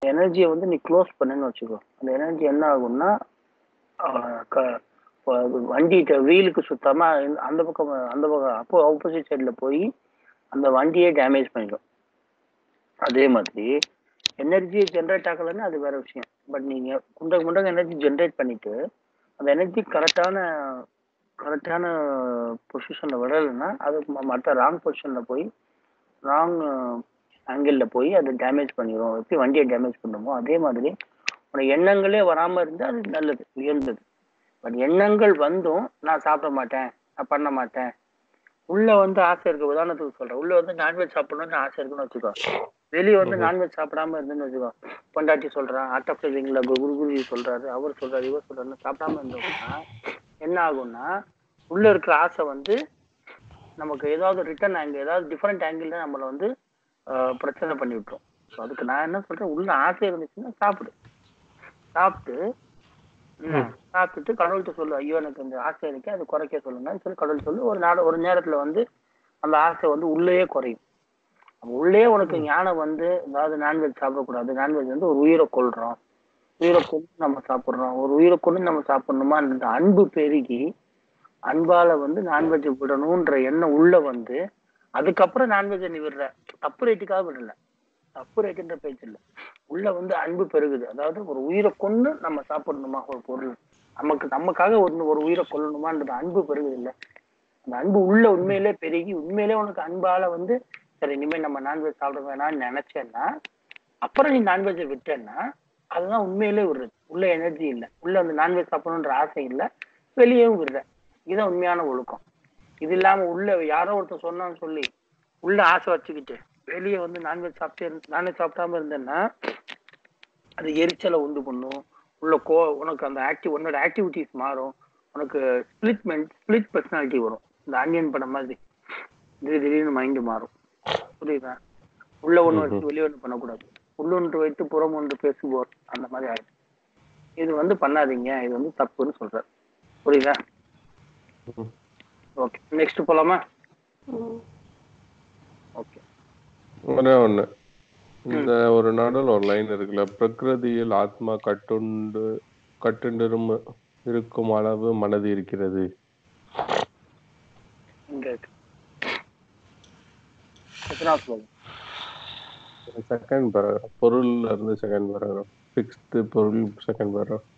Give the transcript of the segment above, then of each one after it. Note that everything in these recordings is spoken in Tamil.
எனர்ஜியை வந்து நீ க்ளோஸ் பண்ணுன்னு வச்சுக்கோ அந்த எனர்ஜி என்ன ஆகும்னா ஆஹ் க- இப்ப அது வண்டிகிட்ட வீலுக்கு சுத்தாம இந்த- அந்த பக்கம் அந்த பக்கம் அப்போ ஆப்போசிட் சைடுல போய் அந்த வண்டியே டேமேஜ் பண்ணிடும் அதே மாதிரி எனர்ஜியை ஜென்ரேட் ஆகலைன்னா அது வேற விஷயம் பட் நீங்க குண்டக குண்டக எனர்ஜி ஜென்ரேட் பண்ணிட்டு அந்த எனர்ஜி கரெக்டான கரெக்டான பொசிஷன்ல விடலைன்னா அது ம- மற்ற ராங் பொசிஷன்ல போய் ராங் ஆங்கிள் போய் அது டேமேஜ் பண்ணிடும் எப்படி வண்டியை டேமேஜ் பண்ணுமோ அதே மாதிரி உனக்கு எண்ணங்களே வராம இருந்தா அது நல்லது உயர்ந்தது பட் எண்ணங்கள் வந்தும் நான் சாப்பிட மாட்டேன் நான் பண்ண மாட்டேன் உள்ள வந்து ஆசை இருக்கு உதாரணத்துக்கு சொல்றேன் உள்ள வந்து நான்வெஜ் சாப்பிடணும்னு ஆசை இருக்குன்னு வச்சுக்கோ வெளியே வந்து நான்வெஜ் சாப்பிடாம இருந்துன்னு வச்சுக்கோ பொண்டாட்டி சொல்றான் ஆர்ட் ஆஃப் லிவிங்ல குரு குருஜி சொல்றாரு அவர் சொல்றாரு இவர் சொல்றாருன்னு சாப்பிடாம இருந்தோம்னா என்ன ஆகும்னா உள்ள இருக்கிற ஆசை வந்து நமக்கு ஏதாவது ரிட்டர்ன் ஆங்கிள் ஏதாவது டிஃப்ரெண்ட் ஆங்கிள் நம்மளை வந்து ஆஹ், பிரச்சனை பண்ணி விட்டுரும் ஸோ அதுக்கு நான் என்ன சொல்றேன் உள்ள ஆசை இருந்துச்சுன்னா சாப்பிடு சாப்பிட்டு என்ன, சாப்பிட்டுட்டு கடவுள்கிட்ட சொல்லு ஐயோ எனக்கு இந்த ஆசை இருக்கு அது குறைக்க சொல்லுங்கன்னு சொல்லி கடவுள் சொல்லு ஒரு நாள் ஒரு நேரத்துல வந்து அந்த ஆசை வந்து உள்ளேயே குறையும் அப்ப உள்ளே உனக்கு ஞானம் வந்து அதாவது நான்வெஜ் சாப்பிடக்கூடாது நான்வெஜ் வந்து ஒரு உயிரை கொல்றோம் உயிரை கொண்டு நம்ம சாப்பிடுறோம் ஒரு உயிரை கொண்டு நம்ம சாப்பிடணுமா அந்த அன்பு பெருகி அன்பால வந்து நான்வெஜ் விடணும்ன்ற எண்ணம் உள்ள வந்து அதுக்கப்புறம் நான்வெஜ் நீ விடுற தப்பு ரேட்டுக்காக விடல தப்பு ரேட்டுன்ற பேச்சு இல்ல உள்ள வந்து அன்பு பெருகுது அதாவது ஒரு உயிரை கொண்டு நம்ம சாப்பிடணுமா ஒரு பொருள் நமக்கு நமக்காக ஒரு ஒரு உயிரை கொல்லணுமான்றது அன்பு பெருகுது இல்ல அந்த அன்பு உள்ள உண்மையிலே பெருகி உண்மையிலே உனக்கு அன்பால வந்து சரி இனிமேல் நம்ம நான்வெஜ் சாப்பிட வேணாம்னு நினைச்சேன்னா அப்புறம் நீ நான்வெஜ்ஜை விட்டேன்னா அதுதான் உண்மையிலே விடுறது உள்ள எனர்ஜி இல்ல உள்ள அந்த நான்வெஜ் சாப்பிடணுன்ற ஆசை இல்ல வெளியேவும் விடுற இதுதான் உண்மையான ஒழுக்கம் இது இல்லாம உள்ள யாரோ ஒருத்தர் சொன்னான்னு சொல்லி உள்ள ஆசை வச்சுக்கிட்டு வெளியே வந்து நான்வெஜ் சாப்பிட்டு நான்வெஜ் சாப்பிடாம இருந்தேன்னா அது எரிச்சலை உண்டு பண்ணும் உள்ள கோ உனக்கு அந்த ஆக்டிவ் உன்னோட ஆக்டிவிட்டிஸ் மாறும் உனக்கு ஸ்பிளிட் மென்ட் ஸ்பிளிட் பர்சனாலிட்டி வரும் இந்த ஆனியன் படம் மாதிரி திடீர் திடீர்னு மைண்டு மாறும் புரியுதா உள்ள ஒண்ணு வச்சு வெளியே ஒண்ணு பண்ணக்கூடாது உள்ளொன்று வைத்து புறம் ஒன்று பேசுவோர் அந்த மாதிரி ஆயிடும் இது வந்து பண்ணாதீங்க இது வந்து தப்புன்னு சொல்றாரு புரியுதா ம். ஓகே நெக்ஸ்ட் போலாமா ம். ஓகே ஒரே ஒண்ணு இந்த ஒரு நடுவில் ஒரு லைன் இருக்குல்ல பிரகிருதியில் ஆத்மா கட்டுண்டு கட்டுண்டிரும் இருக்கும் அளவு மனது இருக்கிறது இங்க இருக்கு எத்தனாவது ஸ்லோகம் செகண்ட் பேராகிராஃப் பொருள்ல இருந்து செகண்ட் பேராகிராஃப் சிக்ஸ்த் பொருள் செகண்ட் பேராகிராஃப்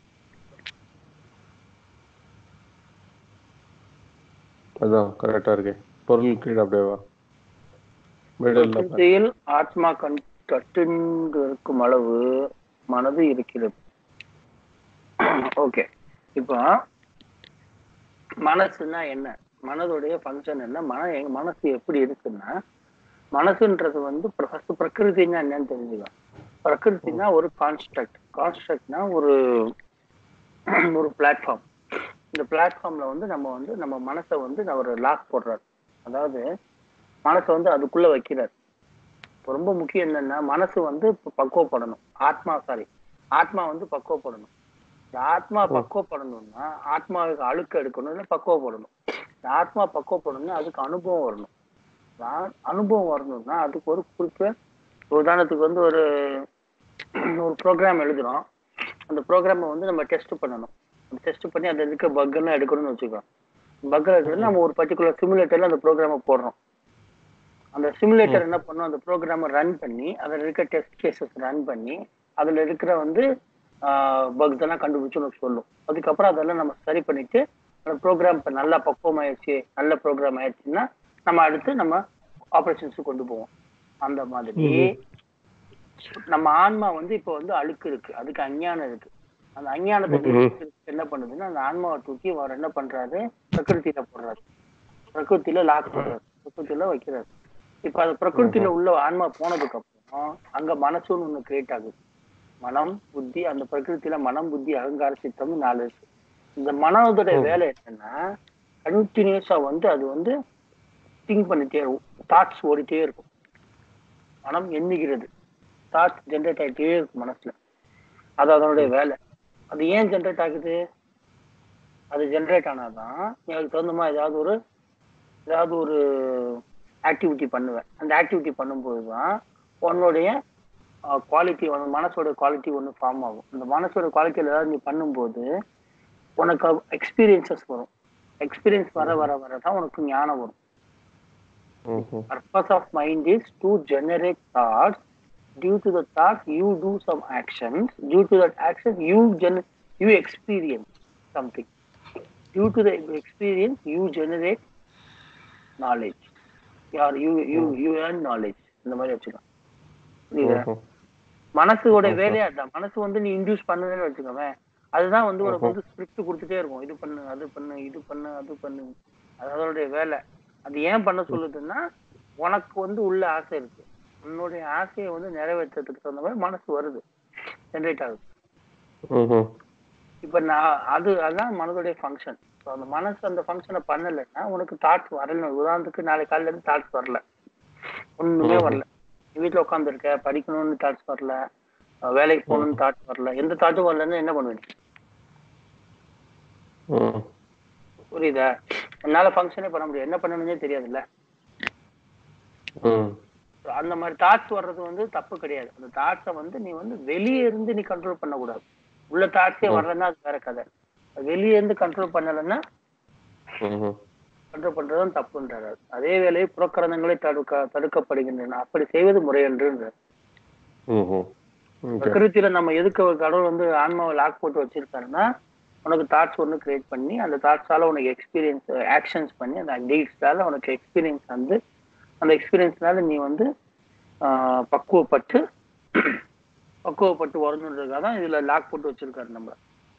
அதான் கரெக்டா இருக்கு பொருள் கீழே அப்படியே வா மிடல்ல பிரகிருதியில் ஆத்மா கண் கட்டுண்டு இருக்கும் அளவு மனது இருக்கிறது ஓகே இப்போ மனசுன்னா என்ன மனதுடைய ஃபங்க்ஷன் என்ன மன எங்க மனசு எப்படி இருக்குன்னா மனசுன்றது வந்து ஃபர்ஸ்ட் பிரகிருதினா என்னன்னு தெரிஞ்சுக்கலாம் பிரகிருதினா ஒரு கான்ஸ்ட்ரக்ட் கான்ஸ்ட்ரக்ட்னா ஒரு ஒரு பிளாட்ஃபார்ம் இந்த பிளாட்ஃபார்ம்ல வந்து நம்ம வந்து நம்ம மனசை வந்து ஒரு லாக் போடுறாரு அதாவது மனசை வந்து அதுக்குள்ள வைக்கிறார் இப்ப ரொம்ப முக்கியம் என்னன்னா மனசு வந்து இப்ப பக்குவப்படணும் ஆத்மா சாரி ஆத்மா வந்து பக்குவப்படணும் இந்த ஆத்மா பக்குவப்படணும்னா ஆத்மாவுக்கு அழுக்கு எடுக்கணும்னா பக்குவப்படணும் இந்த ஆத்மா பக்குவப்படணும்னா அதுக்கு அனுபவம் வரணும் இந்த ஆ- அனுபவம் வரணும்னா அதுக்கு ஒரு குறிப்பிட்ட ஒரு உதாரணத்துக்கு வந்து ஒரு ஒரு ப்ரோக்ராம் எழுதுறோம் அந்த ப்ரோக்ராமை வந்து நம்ம டெஸ்ட் பண்ணணும் டெஸ்ட் பண்ணி அதில் இருக்க பக்கெல்லாம் எடுக்கணும்னு வச்சுக்கோ பக்கெல்லாம் எடுக்கணும் நம்ம ஒரு பர்டிகுலர் சிமுலேட்டர்ல அந்த ப்ரோக்ராமை போடுறோம் அந்த சிமுலேட்டர் என்ன பண்ணும் அந்த ப்ரோக்ராமை ரன் பண்ணி அதில் இருக்க டெஸ்ட் கேசஸ் ரன் பண்ணி அதில் இருக்கிற வந்து பக்ஸ் எல்லாம் கண்டுபிடிச்சு உனக்கு சொல்லும் அதுக்கப்புறம் அதெல்லாம் நம்ம சரி பண்ணிட்டு அந்த ப்ரோக்ராம் இப்போ நல்லா பக்குவம் ஆயிடுச்சு நல்ல ப்ரோக்ராம் ஆயிடுச்சுன்னா நம்ம அடுத்து நம்ம ஆப்ரேஷன்ஸுக்கு கொண்டு போவோம் அந்த மாதிரி நம்ம ஆன்மா வந்து இப்போ வந்து அழுக்கு இருக்கு அதுக்கு அஞ்ஞானம் இருக்கு அந்த அஞ்ஞானத்தை நீக்கிறதுக்கு என்ன பண்ணுதுன்னா அந்த ஆன்மாவை தூக்கி அவர் என்ன பண்றாரு பிரகிருத்தில போடுறாரு பிரகிருத்தில லாக் போடுறாரு பிரகிருத்தில வைக்கிறாரு இப்ப அது பிரகிருத்தில உள்ள ஆன்மா போனதுக்கு அப்புறம் அங்க மனசுன்னு ஒண்ணு கிரியேட் ஆகுது மனம் புத்தி அந்த பிரகிருத்தில மனம் புத்தி அகங்கார சித்தம்னு நாலு இருக்கு இந்த மனதோட வேலை என்னன்னா கண்டினியூஸா வந்து அது வந்து திங்க் பண்ணிட்டே இருக்கும் தாட்ஸ் ஓடிட்டே இருக்கும் மனம் எண்ணுகிறது தாட்ஸ் ஜென்ரேட் ஆகிட்டே இருக்கும் மனசுல அது அதனுடைய வேலை அது ஏன் ஜென்ரேட் ஆகுது அது ஜென்ரேட் ஆனாதான் நீ அதுக்கு தகுந்த மாதிரி ஏதாவது ஒரு ஏதாவது ஒரு ஆக்டிவிட்டி பண்ணுவேன் அந்த ஆக்டிவிட்டி பண்ணும்போது தான் உன்னுடைய குவாலிட்டி வந்து மனசோட குவாலிட்டி ஒன்று ஃபார்ம் ஆகும் இந்த மனசோட குவாலிட்டியில் ஏதாவது நீ பண்ணும்போது உனக்கு எக்ஸ்பீரியன்சஸ் வரும் எக்ஸ்பீரியன்ஸ் வர வர வர தான் உனக்கு ஞானம் வரும் ம்ஹும். purpose of mind is to generate thoughts due to the thought you do some actions due to that action you gen you experience something due to the experience you generate knowledge or you you you earn knowledge இந்த மாதிரி வச்சுக்கலாம் புரியுதா ம்ஹும். மனசோட Okay. வேலையா அதான் மனசு வந்து நீ இன்டியூஸ் பண்ணுன்னு வச்சுக்கோவேன் அதுதான் வந்து உனக்கு வந்து ஸ்கிரிப்ட் கொடுத்துட்டே இருக்கும் இது பண்ணு அது பண்ணு இது பண்ணு அது பண்ணு அது அதோடைய வேலை அது ஏன் பண்ண சொல்லுதுன்னா உனக்கு வந்து உள்ள ஆசை இருக்கு உன்னுடைய ஆசையை வந்து நிறைவேற்றுறதுக்கு தகுந்த மாதிரி மனசு வருது ஜென்ரேட் ஆகுது ம்ஹும். இப்ப நான் அது அதான் மனதுடைய ஃபங்க்ஷன் ஸோ அந்த மனசு அந்த ஃபங்க்ஷனை பண்ணலைன்னா உனக்கு தாட்ஸ் வரல உதாரணத்துக்கு நாளை காலையில இருந்து தாட்ஸ் வரல ஒண்ணுமே ம்ஹும். வரல நீ வீட்டுல உட்காந்துருக்க படிக்கணும்னு தாட்ஸ் வரல அஹ் வேலைக்கு போகணும்னு தாட்ஸ் வரல எந்த தாட்டும் வரலன்னு என்ன பண்ணுவீங்க ம். புரியுதா என்னால ஃபங்க்ஷனே பண்ண முடியாது என்ன பண்ணணும்னே தெரியாதுல்ல ம். So அந்த மாதிரி தாட்ஸ் வர்றது வந்து தப்பு கிடையாது அந்த தாட்ஸை வந்து நீ வந்து வெளியே இருந்து நீ கண்ட்ரோல் பண்ணக்கூடாது உள்ள தாட்ஸே வரலன்னா அது வேற கதை வெளியே இருந்து கண்ட்ரோல் பண்ணலைன்னா ம்ஹும். கண்ட்ரோல் பண்றதும் தப்புன்றார் அதே வேளையை புறக்கரணங்களை தடுக்க தடுக்கப்படுகின்றன அப்படி செய்வது முறையன்றுன்றார் ம்ஹும். Okay. பிரகிருத்தில நம்ம எதுக்கு ஒரு கடவுள் வந்து ஆன்மாவை லாக் போட்டு வச்சிருக்காருன்னா உனக்கு தாட்ஸ் ஒன்று கிரியேட் பண்ணி அந்த தாட்ஸால உனக்கு எக்ஸ்பீரியன்ஸ் ஆக்ஷன்ஸ் பண்ணி அந்த டீட்ஸால உனக்கு எக்ஸ்பீரியன்ஸ் வந்து அந்த எக்ஸ்பீரியன்ஸ்னால நீ வந்து ஆஹ், பக்குவப்பட்டு பக்குவப்பட்டு வரணுன்றதுக்காக தான் இதுல லாக் போட்டு வச்சிருக்காரு நம்ம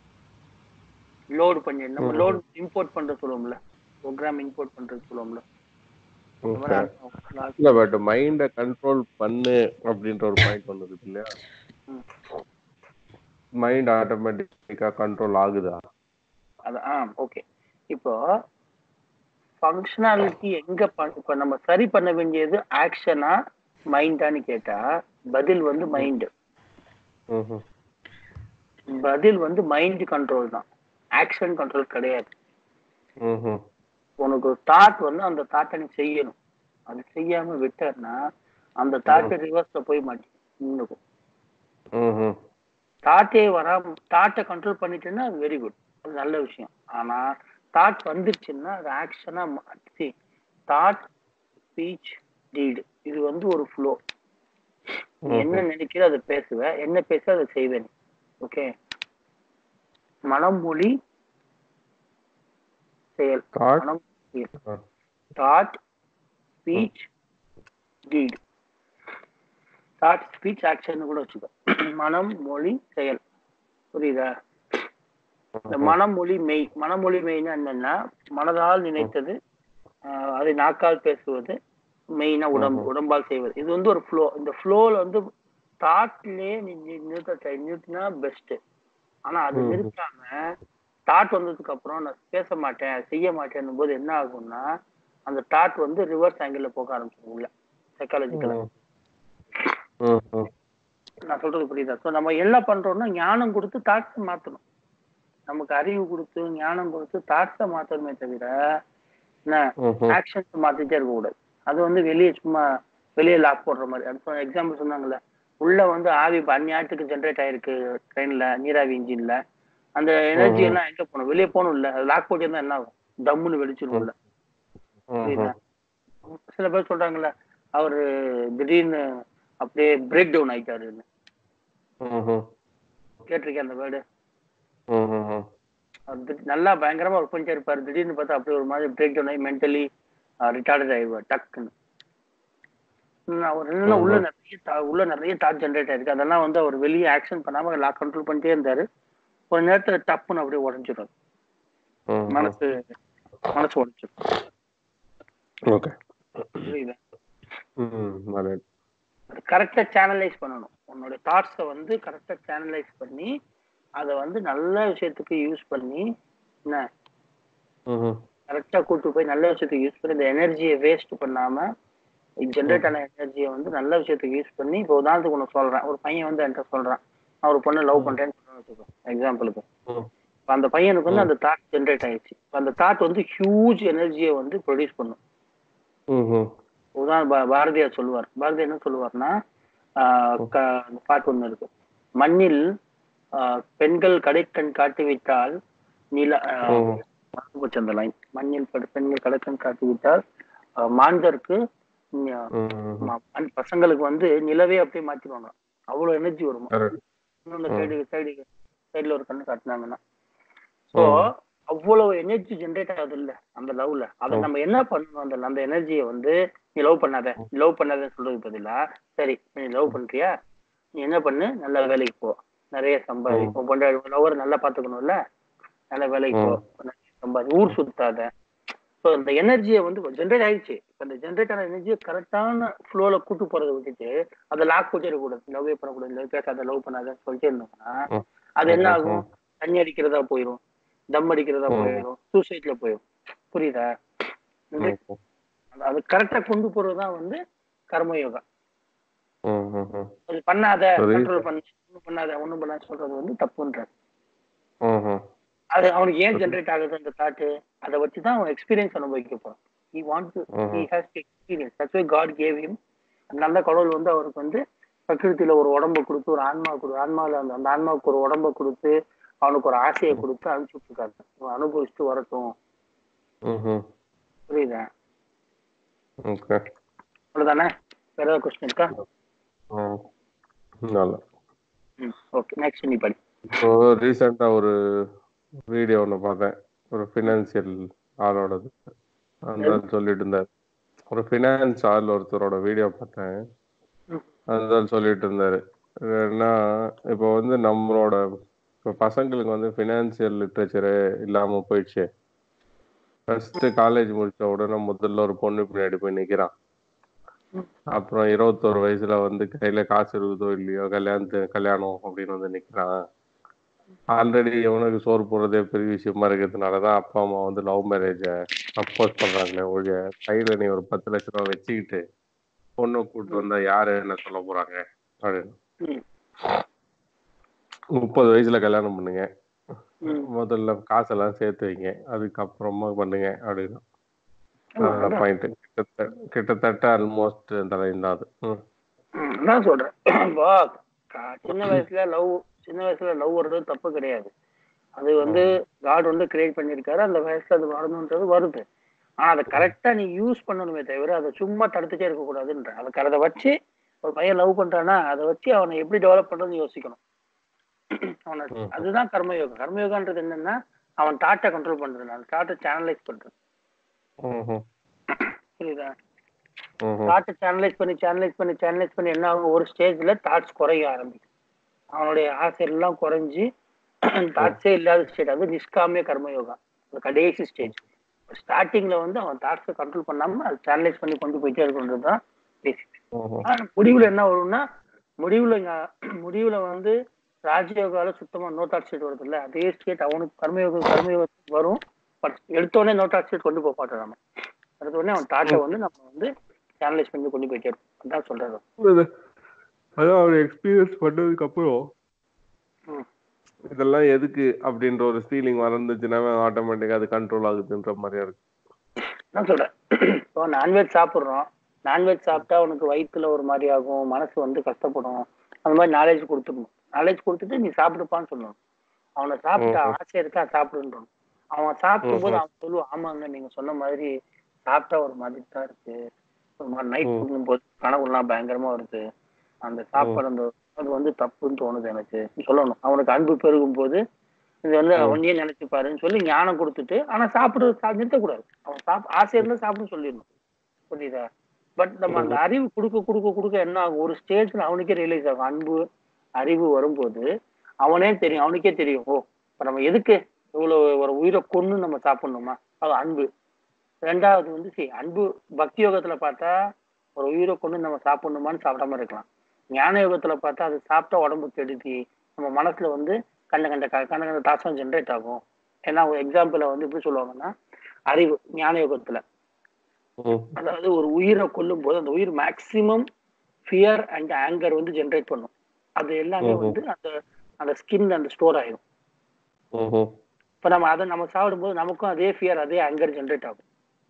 லோடு பண்ணி நம்ம லோடு இம்போர்ட் பண்ற சொல்லுவோம்ல ப்ரோக்ராம் இம்போர்ட் பண்றது சொல்லுவோம்ல இந்த மாதிரி Okay. ஆன்மா lock- இல்ல பட் மைண்ட கண்ட்ரோல் பண்ணு அப்படின்ற ஒரு பாயிண்ட் ஒன்று இருக்கு இல்லையா ம். மைண்ட் ஆட்டோமேட்டிக்கா கண்ட்ரோல் ஆகுதா அது ஆ ஓகே இப்போ ஃபங்க்ஷனாலிட்டி எங்க பண் இப்போ நம்ம சரி பண்ண வேண்டியது ஆக்ஷனா மைண்டான்னு கேட்டா பதில் வந்து மைண்ட் ம்ஹும். பதில் வந்து மைண்ட் கண்ட்ரோல் தான் ஆக்ஷன் கண்ட்ரோல் கிடையாது ம்ஹும். உனக்கு ஒரு தாட் வந்து அந்த தாட்டை நீ செய்யணும் அது செய்யாம விட்டன்னா அந்த தாட்டை ரிவர்ஸ்ல போய் மாட்டி நின்னுக்கும் ம்ஹும். தாட்டே வராம தாட்டை கண்ட்ரோல் பண்ணிட்டேன்னா அது வெரி குட் அது நல்ல விஷயம் ஆனா தாட் வந்துருச்சுன்னா அது ஆக்ஷனா மாற்றி தாட் ஸ்பீச் டீடு இது வந்து ஒரு ஃப்ளோ நீ என்ன நினைக்கிற அதை பேசுவ என்ன பேச அதை செய்வேன் ஓகே மனம் மொழி செயல் Thought? மனம் ஆ. Thought speech deed thought speech action கூட வச்சுக்கோ மனம் மொழி செயல் புரியுதா இந்த மனம் மொழி மெய் மனமொழி மெய்னா என்னன்னா மனதால் நினைத்தது ஆஹ் அதை நாக்கால் பேசுவது மெயினா உடம்பு உடம்பால் செய்வது இது வந்து ஒரு ஃப்ளோ இந்த ஃப்ளோல வந்து தாட்லயே நீ நீ- நிறுத்த try- நிறுத்தினா பெஸ்ட் ஆனா அது நிறுத்தாம தாட் வந்ததுக்கு அப்புறம் நான் பேச மாட்டேன் செய்ய மாட்டேன்னும் போது என்ன ஆகும்னா அந்த தாட் வந்து ரிவர்ஸ் ஆங்கிள் போக ஆரம்பிச்சிடும் உள்ள சைக்காலஜிக்கலா ம். ம். நான் சொல்றது புரியுதா ஸோ நம்ம என்ன பண்றோம்னா ஞானம் கொடுத்து தாட்ஸை மாத்தணும் நமக்கு அறிவு கொடுத்து ஞானம் கொடுத்து தாட்ஸை மாத்தணுமே தவிர என்ன ம்ஹும். ஆக்ஷன்ஸ் மாத்திட்டே இருக்க கூடாது அது வந்து வெளியே சும்மா வெளியே லாக் போடுற மாதிரி அது எக்ஸாம்பிள் சொன்னாங்கல்ல உள்ள வந்து ஆவி இப்ப அந்நியாயத்துக்கு ஜென்ரேட் ஆயிருக்கு ட்ரெயின்ல நீராவி இன்ஜின்ல அந்த எனர்ஜி எல்லாம் எங்க போகணும் வெளியே போகணும் இல்ல லாக் போட்டு இருந்தா என்ன ஆகும் டம்முன்னு வெடிச்சிரும் உள்ள புரியுதா சில பேர் சொல்றாங்கல்ல அவரு திடீர்னு அப்படியே பிரேக் டவுன் ஆயிட்டாருன்னு ம்ஹும். கேட்டிருக்கேன் அந்த வேர்டு ம்ஹும். அவர் திடீர்- நல்லா பயங்கரமா ஒர்க் பண்ணிட்டே இருப்பாரு திடீர்னு பார்த்தா அப்படியே ஒரு மாதிரி பிரேக் டவுன் ஆகி மென்டலி ரிட்டார்டட் ஆயிடுவார் டக்குன்னு ம், அவர் என்னன்னா உள்ள நிறைய thou- உள்ள நிறைய தாட் ஜென்ரேட் ஆயிருக்கு அதெல்லாம் வந்து அவர் வெளியே ஆக்ஷன் பண்ணாம லாக் கண்ட்ரோல் பண்ணிட்டே இருந்தாரு ஒரு நேரத்துல டப்புன்னு அப்படியே உடஞ்சிடும் ம்ஹும். மனசு மனசு உடஞ்சிடும் ஓகே புரியுதா ம். நல்லது. கரெக்டா சேனலைஸ் பண்ணணும் உன்னோட தாட்ஸை வந்து கரெக்டா சேனலைஸ் பண்ணி அதை வந்து நல்ல விஷயத்துக்கு யூஸ் பண்ணி என்ன ம்ஹும். கரெக்டா கூட்டு போய் நல்ல விஷயத்துக்கு யூஸ் பண்ணி இந்த எனர்ஜியை வேஸ்ட் பண்ணாம ஜென்ரேட் ஆன எனர்ஜியை வந்து நல்ல விஷயத்துக்கு யூஸ் பண்ணி இப்போ உதாரணத்துக்கு ஒன்று சொல்றேன் ஒரு பையன் வந்து என்கிட்ட சொல்றான் நான் ஒரு பொண்ணை லவ் பண்றேன்னு சொல்றேன்னு வச்சுக்கோ எக்ஸாம்பிளுக்கு ம். இப்ப அந்த பையனுக்கு வந்து அந்த தாட் ஜென்ரேட் ஆயிடுச்சு இப்ப அந்த தாட் வந்து ஹியூஜ் எனர்ஜியை வந்து ப்ரொடியூஸ் பண்ணும் ம்ஹும். உதாரண பா- பாரதியார் சொல்லுவார் பாரதியார் என்ன சொல்லுவார்னா பாட்டு ஒண்ணு இருக்கு மண்ணில் ஆஹ், பெண்கள் கடைக்கண் காட்டிவிட்டால் நில ஆஹ், ம். மறந்து போச்சு அந்த லைன் மண்ணில் பெ- பெண்கள் கடைக்கண் காட்டிவிட்டால் ஆஹ், மாந்தருக்கு ம், ம், ம். ம- மண் பசங்களுக்கு வந்து நிலவே அப்படியே மாத்திடுவாங்க அவ்வளவு எனர்ஜி வருமா Correct. இன்னொன்று ம். சைடு சைடு சைடுல ஒரு கண்ணு காட்டினாங்கன்னா ஸோ ம். அவ்வளவு எனர்ஜி ஜென்ரேட் ஆகுது இல்ல அந்த லவ்ல அதை ம். நம்ம என்ன பண்ணணும் அந்த அந்த எனர்ஜியை வந்து நீ லவ் பண்ணாத லவ் பண்ணாதன்னு சொல்றது பதிலா சரி நீ லவ் பண்றியா நீ என்ன பண்ணு நல்ல வேலைக்கு போ நிறைய சம்பாதி ம். உன் பொண்டாடி லவர் நல்லா பாத்துக்கணும்ல நல்ல வேலைக்கு போ நிறைய சம்பாதி ஊர் சுத்தாத ஸோ இந்த எனர்ஜியை வந்து ஜென்ரேட் ஆயிடுச்சு இப்ப இந்த ஜென்ரேட் ஆன எனர்ஜியை கரெக்டான ஃப்ளோல கூட்டு போறதை விட்டுட்டு அதை லாக் போச்சிடக்கூடாது லவ்வே பண்ணக்கூடாது love பேசாத லவ் பண்ணாதன்னு சொல்லிட்டே இருந்தோம்னா ம். அது என்ன ம், ஆகும் தண்ணி அடிக்கிறதா போயிடும் தம் அடிக்கிறதா ம். போயிடும் சூசைட்ல போயிடும் புரியுதா இந்த- ம். அது- அது கரெக்டா கொண்டு போறதுதான் வந்து கர்ம யோகா ம், ம், ம். அது பண்ணாத சரி. கண்ட்ரோல் பண்ண ஒண்ணும் பண்ணாத ஒண்ணும் பண்ணாத சொல்றது வந்து தப்புன்ற ம், ம். அது அவனுக்கு ஏன் ஜென்ரேட் ஆகுது அந்த தாட்டு அதை வச்சு தான் அவன் எக்ஸ்பீரியன்ஸ் அனுபவிக்க போறான் ஹி வாண்ட் டு ம்ஹும். He has to experience that's why God gave him நல்ல கடவுள் வந்து அவருக்கு வந்து பிரகிருதியில ஒரு உடம்ப கொடுத்து ஒரு ஆன்மா கொடு ஆன்மாவில் அந்த அந்த ஆன்மாவுக்கு ஒரு உடம்ப கொடுத்து அவனுக்கு ஒரு ஆசையை கொடுத்து அனுப்பிச்சுட்டு இருக்காரு இவன் அனுபவிச்சுட்டு வரட்டும் ம், ம். புரியுதா ஓகே அவ்வளவுதானே வேற ஏதாவது கொஸ்டின் இருக்கா ம். நல்லா ம் ஓகே நெக்ஸ்ட் நீ படி இப்போ ரீசெண்டா ஒரு வீடியோ ஒன்று பார்த்தேன் ஒரு ஃபினான்சியல் ஆளோடது அந்த ஆள் சொல்லிட்டு இருந்தார் ஒரு ஃபினான்ஸ் ஆள் ஒருத்தரோட வீடியோ பார்த்தேன் ம். அந்த ஆள் சொல்லிட்டு இருந்தாரு ஏன்னா இப்போ வந்து நம்மளோட இப்போ பசங்களுக்கு வந்து ஃபினான்சியல் லிட்ரேச்சரே இல்லாம போயிடுச்சு ஃபர்ஸ்ட் காலேஜ் முடிச்ச உடனே முதல்ல ஒரு பொண்ணு பின்னாடி போய் நிக்கிறான் ம். அப்புறம் இருபத்தோரு வயசுல வந்து கையில காசு இருக்குதோ இல்லையோ கல்யாணத்து கல்யாணம் அப்படின்னு வந்து நிக்கிறான் ஆல்ரெடி இவனுக்கு சோறு போடுறதே பெரிய விஷயமா இருக்கிறதுனாலதான் அப்பா அம்மா வந்து லவ் மேரேஜ அப்போஸ் பண்றாங்களே ஒழிய கையில நீ ஒரு பத்து லட்ச ரூபா வச்சுக்கிட்டு பொண்ணை கூப்பிட்டு வந்தா யாரு என்ன சொல்ல போறாங்க அப்படின்னு ம் முப்பது வயசுல கல்யாணம் பண்ணுங்க ம் முதல்ல காசெல்லாம் சேர்த்து வைங்க அதுக்கப்புறமா பண்ணுங்க அப்படின்னு அதோட அதான். பாயிண்ட் கிட்டத்தட்ட கிட்டத்தட்ட ஆல்மோஸ்ட் இந்த லைன் தான் அது ம். ம், அதான் சொல்றேன் இப்போ க- சின்ன வயசுல லவ் சின்ன வயசுல லவ் வர்றது தப்பு கிடையாது அது வந்து காட் வந்து கிரியேட் பண்ணியிருக்காரு அந்த வயசுல அது வரணுன்றது வருது ஆனா அதை கரெக்டா நீ யூஸ் பண்ணணுமே தவிர அதை சும்மா தடுத்துட்டே இருக்க கூடாதுன்ற அதை அதை வச்சு ஒரு பையன் லவ் பண்றானா அதை வச்சு அவனை எப்படி டெவலப் பண்றதுன்னு யோசிக்கணும் அவனை ம். அதுதான் கர்மயோகம் கர்மயோகான்றது என்னன்னா அவன் தாட்டை கண்ட்ரோல் பண்றது அந்த தாட்டை சேனலைஸ் பண்றது ம்ஹும். புரியுதா ம்ஹும். தாட்டை சேனலைஸ் பண்ணி சேனலைஸ் பண்ணி சேனலைஸ் பண்ணி என்ன ஆகும் ஒரு ஸ்டேஜ்ல தாட்ஸ் குறைய ஆரம்பிக்கும் அவனுடைய ஆசை எல்லாம் குறைஞ்சு தாட்ஸே இல்லாத ஸ்டேட் அது நிஷ்காமிய கர்மயோகா அந்த கடைசி ஸ்டேஜ் ஸ்டார்டிங்ல வந்து அவன் தாட்ஸை கண்ட்ரோல் பண்ணாம அது சேனலைஸ் பண்ணி கொண்டு போயிட்டே இருக்கணுன்றது தான் பேசிக் ம்ஹும். ஆனா முடிவுல என்ன வரும்னா முடிவுல இங்க- முடிவுல வந்து ராஜயோகால சுத்தமா நோ தாட் ஸ்டேட் வருது இல்ல அதே ஸ்டேட் அவனுக்கு கர்மயோகம் கர்மயோகத்துக்கு வரும் பட் எடுத்தோடனே நோ தாட் ஸ்டேட் கொண்டு போக மாட்டோம் நம்ம எடுத்த உடனே அவன் தாட்டை வந்து நம்ம வந்து சேனலைஸ் பண்ணி கொண்டு போயிட்டே இருக்கும் அதான் சொல்றது அது அதான் அவர் எக்ஸ்பீரியன்ஸ் பண்ணதுக்கு அப்புறம் ம். இதெல்லாம் எதுக்கு அப்படின்ற ஒரு ஃபீலிங் வந்துச்சுன்னா ஆட்டோமேட்டிக்கா அது கண்ட்ரோல் ஆகுதுன்ற மாதிரியா இருக்கு நான் சொல்றேன் இப்போ நான்வெஜ் சாப்பிடுறோம் நான்வெஜ் சாப்பிட்டா உனக்கு வயிற்றுல ஒரு மாதிரி ஆகும் மனசு வந்து கஷ்டப்படும் அந்த மாதிரி நாலேஜ் கொடுத்துக்கணும் நாலேஜ் கொடுத்துட்டு நீ சாப்பிடுப்பான்னு சொல்லணும் அவனை சாப்பிட்ட ம்ஹும். ஆசை இருக்கா சாப்பிடுன்றோம் அவன் சாப்பிடும்போது ம்ஹும். அவன் சொல்லுவான் ஆமாங்க நீங்க சொன்ன மாதிரி சாப்பிட்டா ஒரு மாதிரி தான் இருக்கு ஒரு மாதிரி நைட் ம். தூங்கும் போது கனவுலாம் பயங்கரமா வருது அந்த சாப்பாடு அந்த அது வந்து தப்புன்னு தோணுது எனக்கு நீ சொல்லணும் அவனுக்கு அன்பு பெருகும் போது இது வந்து ம். அவனையே நினைச்சு பாருன்னு சொல்லி ஞானம் கொடுத்துட்டு ஆனா சாப்பிடுறது சா- நிறுத்தக்கூடாது அவன் சாப் ஆசை இருந்தா சாப்பிட சொல்லிடணும் புரியுதா பட் நம்ம அந்த அறிவு கொடுக்க கொடுக்க கொடுக்க என்ன ஆகும் ஒரு ஸ்டேஜ்ல அவனுக்கே ரியலைஸ் ஆகும் அன்பு அறிவு வரும்போது அவனே தெரியும் அவனுக்கே தெரியும் ஓ இப்ப நம்ம எதுக்கு இவ்வளவு ஒரு உயிரை கொன்னு நம்ம சாப்பிடணுமா அது அன்பு ரெண்டாவது வந்து சரி அன்பு பக்தி யோகத்துல பார்த்தா ஒரு உயிரை கொண்டு நம்ம சாப்பிடணுமான்னு சாப்பிடாம இருக்கலாம் ஞான யோகத்துல பார்த்தா அது சாப்பிட்டா உடம்பு கெடுதி நம்ம மனசுல வந்து கண்ட கண்ட க- கண்ட கண்ட தாசம் ஜென்ரேட் ஆகும் ஏன்னா ஒரு எக்ஸாம்பிள வந்து எப்படி சொல்லுவாங்கன்னா அறிவு ஞான யோகத்துல ம். அதாவது ஒரு உயிரை கொல்லும் போது அந்த உயிர் மேக்சிமம் ஃபியர் அண்ட் ஆங்கர் வந்து ஜென்ரேட் பண்ணும் அது எல்லாமே ம்ஹும். வந்து அந்த அந்த ஸ்கின் அந்த ஸ்டோர் ஆயிடும் ம்ஹும். இப்ப நம்ம அதை நம்ம சாப்பிடும்போது நமக்கும் அதே ஃபியர் அதே ஆங்கர் ஜென்ரேட் ஆகும்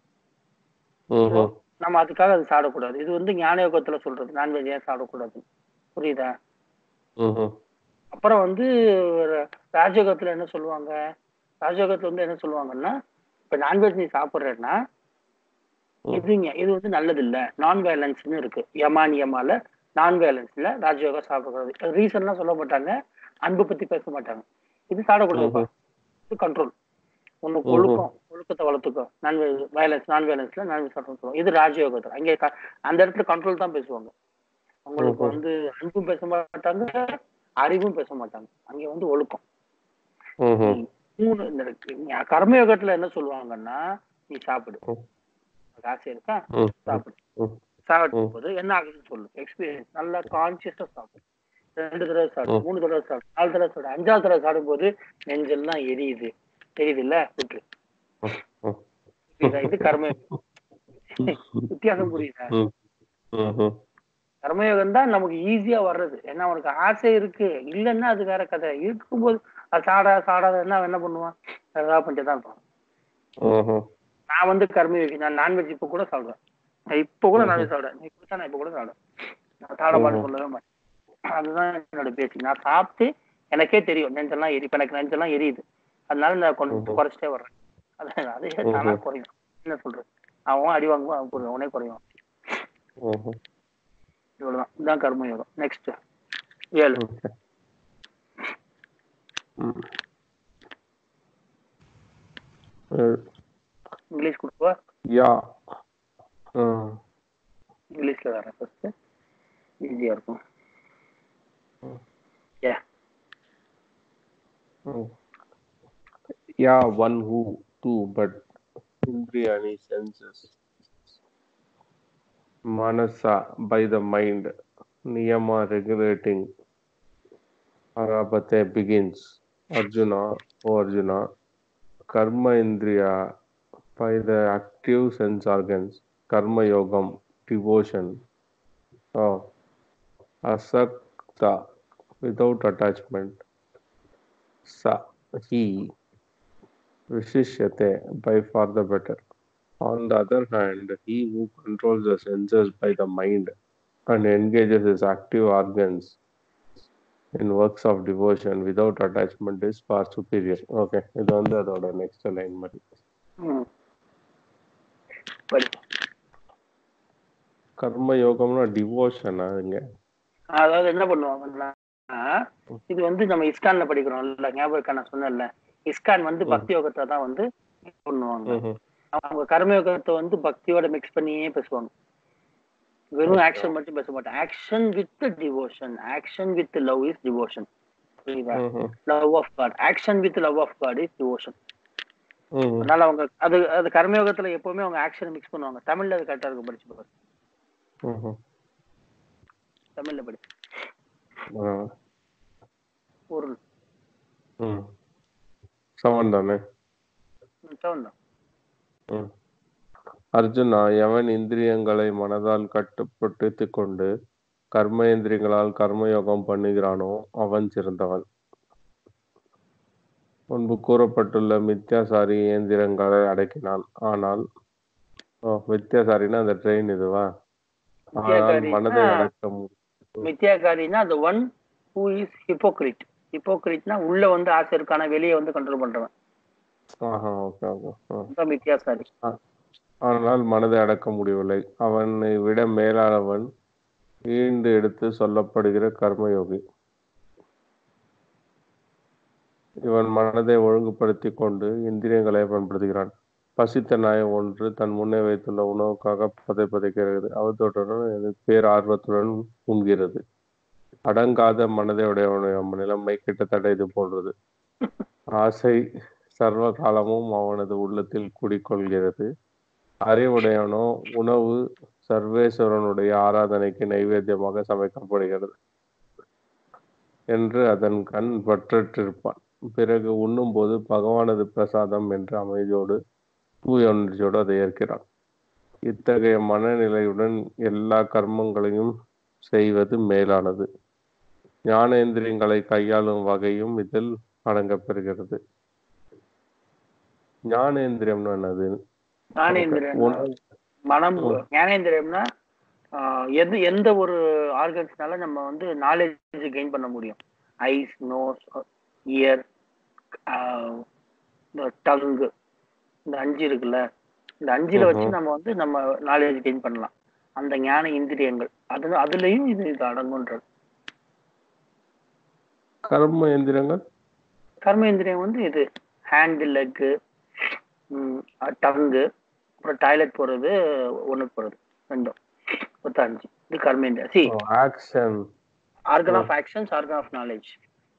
ம்ஹும். நம்ம அதுக்காக அது சாப்பிடக்கூடாது இது வந்து ஞான யோகத்துல சொல்றது நான்வெஜ் ஏன் சாப்பிடக்கூடாது புரியுதா ம்ஹும். அப்புறம் வந்து ர- ராஜயோகத்துல என்ன சொல்லுவாங்க ராஜயோகத்துல வந்து என்ன சொல்லுவாங்கன்னா இப்ப நான்வெஜ் நீ சாப்பிடுறேன்னா ம். இதுங்க இது வந்து நல்லது இல்ல நான் வயலன்ஸ்னு இருக்கு யமா நியமால நான் வயலன்ஸ்ல ராஜயோகா சாப்பிடுறது ரீசன்லாம் சொல்ல மாட்டாங்க அன்பு பத்தி பேச மாட்டாங்க இது சாப்பிடக்கூடாதுப்பா ம்ஹும். இது கண்ட்ரோல் உனக்கு ம்ஹும். ஒழுக்கம் ஒழுக்கத்தை வளர்த்துக்கோ நான் வயலன்ஸ் நான் வயலன்ஸ்ல நான் சாப்பிட்டு இது ராஜயோகத்தில் அங்கே க- அந்த இடத்துல கண்ட்ரோல் தான் பேசுவாங்க உங்களுக்கு ம்ஹும். வந்து அன்பும் பேச மாட்டாங்க அறிவும் பேச மாட்டாங்க அங்க வந்து ஒழுக்கம் ம்ஹும். நீ மூணு இந்த இருக்கு. நீ கர்மயோகத்துல என்ன சொல்லுவாங்கன்னா நீ சாப்பிடு ம். உனக்கு ஆசை இருக்கா ம். சாப்பிடு ம். சாப்பிடும் போது என்ன ஆகுதுன்னு சொல்லு எக்ஸ்பீரியன்ஸ் நல்லா கான்சியஸா சாப்பிடு ரெண்டு தடவை சாப்பிடு ம். மூணு தடவை சாப்பிடு நாலு தடவை சாப்பிடு அஞ்சாவது தடவை சாப்பிடும்போது நெஞ்செல்லாம் எரியுது தெரியுது இல்ல விட்டுரு ம். புரியுதா? இது கர்மயோகம் வித்தியாசம் புரியுதா ம். ம்ஹும். கர்மயோகம் தான் நமக்கு ஈஸியா வர்றது ஏன்னா அவனுக்கு ஆசை இருக்கு இல்லைன்னா அது வேற கதை இருக்கும்போது அது சாடா சாடாதுன்னா அவன் என்ன பண்ணுவான் வேற ஏதாவது பண்ணிட்டு தான் இருப்பான் ம்ஹும். நான் வந்து கர்மயோகி நான் நான்வெஜ் இப்ப கூட சாப்பிடுவேன் நான் இப்ப கூட ம்ஹும். நான்வெஜ் சாப்பிடுவேன் நீ கொடுத்தா நான் இப்ப கூட சாப்பிடுவேன் நான் சாட மாட்டேன் சொல்லவே மாட்டேன் அதுதான் என்னோட பேச்சு நான் சாப்பிட்டு எனக்கே தெரியும் நெஞ்செல்லாம் எரி இப்ப எனக்கு நெஞ்செல்லாம் எரியுது அதனால நான் கொஞ்சம் ம்ஹும். குறைச்சிட்டே வர்றேன் அது அதே தானா ம்ஹும். குறையும். குறையும் என்ன சொல்றது அவன் அடி வாங்குவான் அவன் புரியும் அவனே குறையும் ம்ஹும். இவ்வளவுதான் இதுதான் கர்மயோகம் நெக்ஸ்ட் ஏழு Okay. ம். Uh, இங்கிலீஷ் கொடுப்பா yeah. Uh, இங்கிலீஷ்ல வரேன் ஃபர்ஸ்ட் ஈஸியா இருக்கும் ஏ mm. Yeah, one who, two, but Indriyani senses. Manasa by the mind, Niyama regulating. Arabate begins. Arjuna, O Arjuna, Karma Indriya by the active sense organs, Karma Yogam, devotion. Oh, Asakta, without attachment. Sa, he, Vishishyate, by far the better. On the other hand, he who controls the senses by the mind and engages his active organs in works of devotion without attachment is far superior. Okay, இது வந்து அதோட next line மாதிரி ம் படி கர்ம யோகம்னா டிவோஷனா இங்க அதாவது என்ன பண்ணுவாங்கன்னா இது வந்து நம்ம இஸ்கான்ல படிக்கிறோம்ல ஞாபகம் இருக்கா நான் சொன்னேன்ல இஸ்கான் வந்து ம். பக்தி யோகத்தை தான் வந்து பண்ணுவாங்க ம்ஹும். அவங்க கர்மயோகத்தை வந்து பக்தியோட மிக்ஸ் பண்ணியே பேசுவாங்க வெறும் ஆக்ஷன் மட்டும் பேச மாட்டாங்க action with devotion action with love is devotion புரியுதா ம்ஹும். Love of God action with love of God is devotion ம்ஹும். அதனால அவங்க அது அது கர்மயோகத்துல எப்பவுமே அவங்க ஆக்ஷன் மிக்ஸ் பண்ணுவாங்க தமிழ்ல அது கரெக்டா இருக்கும் படிச்சு பாரு ம்ஹும். தமிழ்ல படி ஆ. பொருள் ம். சமன் தானே சவுண்ட் ம். அர்ஜுனா எவன் இந்திரியங்களை மனதால் கட்டுப்படுத்திக் கொண்டு கர்மேந்திரியங்களால் கர்மயோகம் பண்ணுகிறானோ அவன் சிறந்தவன் முன்பு கூறப்பட்டுள்ள மித்யாசாரி இயந்திரங்களை அடக்கினான் ஆனால் ஓ மித்யாசாரின்னா அந்த ட்ரெயின் இதுவா ஆனால் மித்யாசாரின்னா- மனதை அடக்க மு- மித்யாகாரினா the one who is hypocrite ஹிப்போக்ரிட்னா உள்ள வந்து ஆசை இருக்கான வெளியே வந்து கண்ட்ரோல் பண்றவன் ஆஹா ஓகே ஓகே ஆ. அதான் மித்யாசாரி ஆனால் மனதை அடக்க முடியவில்லை அவனை விட மேலானவன் ஈண்டு எடுத்து சொல்லப்படுகிற கர்மயோகி இவன் மனதை ஒழுங்குபடுத்திக் கொண்டு இந்திரியங்களை பயன்படுத்துகிறான் பசித்த நாய் ஒன்று தன் முன்னே வைத்துள்ள உணவுக்காக பதை பதைக்கிறது அவத்தோட்டுடன் இது பேர் ஆர்வத்துடன் உண்கிறது அடங்காத மனதை உடையவனுடைய நிலைமை கிட்டத்தட்ட இது போன்றது ஆசை சர்வ காலமும் அவனது உள்ளத்தில் குடிக்கொள்கிறது அறிவுடையவனோ உணவு சர்வேஸ்வரனுடைய ஆராதனைக்கு நைவேத்தியமாக சமைக்கப்படுகிறது என்று அதன் கண் பற்றற்றிருப்பான் பிறகு உண்ணும்போது பகவானது பிரசாதம் என்ற அமைதியோடு தூய உணர்ச்சியோடு அதை ஏற்கிறான் இத்தகைய மனநிலையுடன் எல்லா கர்மங்களையும் செய்வது மேலானது ஞானேந்திரியங்களை கையாளும் வகையும் இதில் அடங்கப்பெறுகிறது ஞானேந்திரியம்னு என்னது ஞானேந்திரன் உணவு மனம் ம். ஞானேந்திரியம்னா ஆஹ் எது எந்த ஒரு ஆர்கன்ஸ்னால நம்ம வந்து நாலேஜ் கெயின் பண்ண முடியும் ஐஸ் நோஸ் இயர் இந்த டங்கு இந்த அஞ்சு இருக்குல்ல இந்த அஞ்சுல வச்சு ம்ஹும். நம்ம வந்து நம்ம நாலேஜ் கெயின் பண்ணலாம் அந்த ஞான இந்திரியங்கள் அது அதுலயும் இது இது அடங்குன்றது கர்ம எந்திரங்கள் கர்ம இந்திரியம் வந்து இது ஹேண்டு லெக்கு டங்கு அப்புறம் டாய்லெட் போறது ஒண்ணுக்கு போறது ரெண்டும் மொத்தம் அஞ்சு இது கர்மேந்திரியம் சி action organ of actions organ of knowledge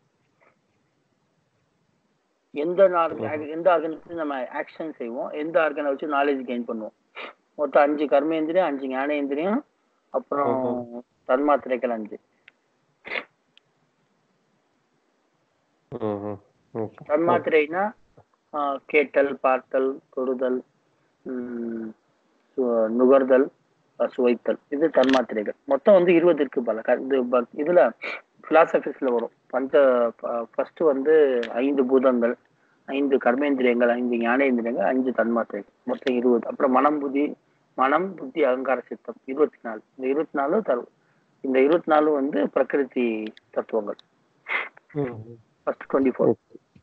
எந்த நார்- எந்த ஆர்கன் வச்சு நம்ம ஆக்ஷன் செய்வோம் எந்த ஆர்கனை வச்சு நாலேஜ் கெயின் பண்ணுவோம் மொத்தம் அஞ்சு கர்மேந்திரியம் அஞ்சு ஞானேந்திரியம் அப்புறம் தன்மாத்திரைகள் அஞ்சு தன்மாத்திரைனா ஆஹ், கேட்டல் பார்த்தல் தொடுதல் உம், சு- நுகர்தல் அஹ், சுவைத்தல் இது தன்மாத்திரைகள் மொத்தம் வந்து இருபது இருக்கு பல க- இது ப- இதுல பிலாசபிஸ்ல வரும் பஞ்ச ஃபர்ஸ்ட் வந்து ஐந்து பூதங்கள் ஐந்து கர்மேந்திரியங்கள் ஐந்து ஞானேந்திரியங்கள் அஞ்சு தன்மாத்திரைகள் மொத்தம் இருபது அப்புறம் மனம் புத்தி மனம் புத்தி அகங்கார சித்தம் இருபத்தி நாலு இந்த இருபத்தி நாலு தரு இந்த இருபத்தி நாலு வந்து பிரகிருதி தத்துவங்கள் ஃபர்ஸ்ட் டுவெண்ட்டி ஃபோர்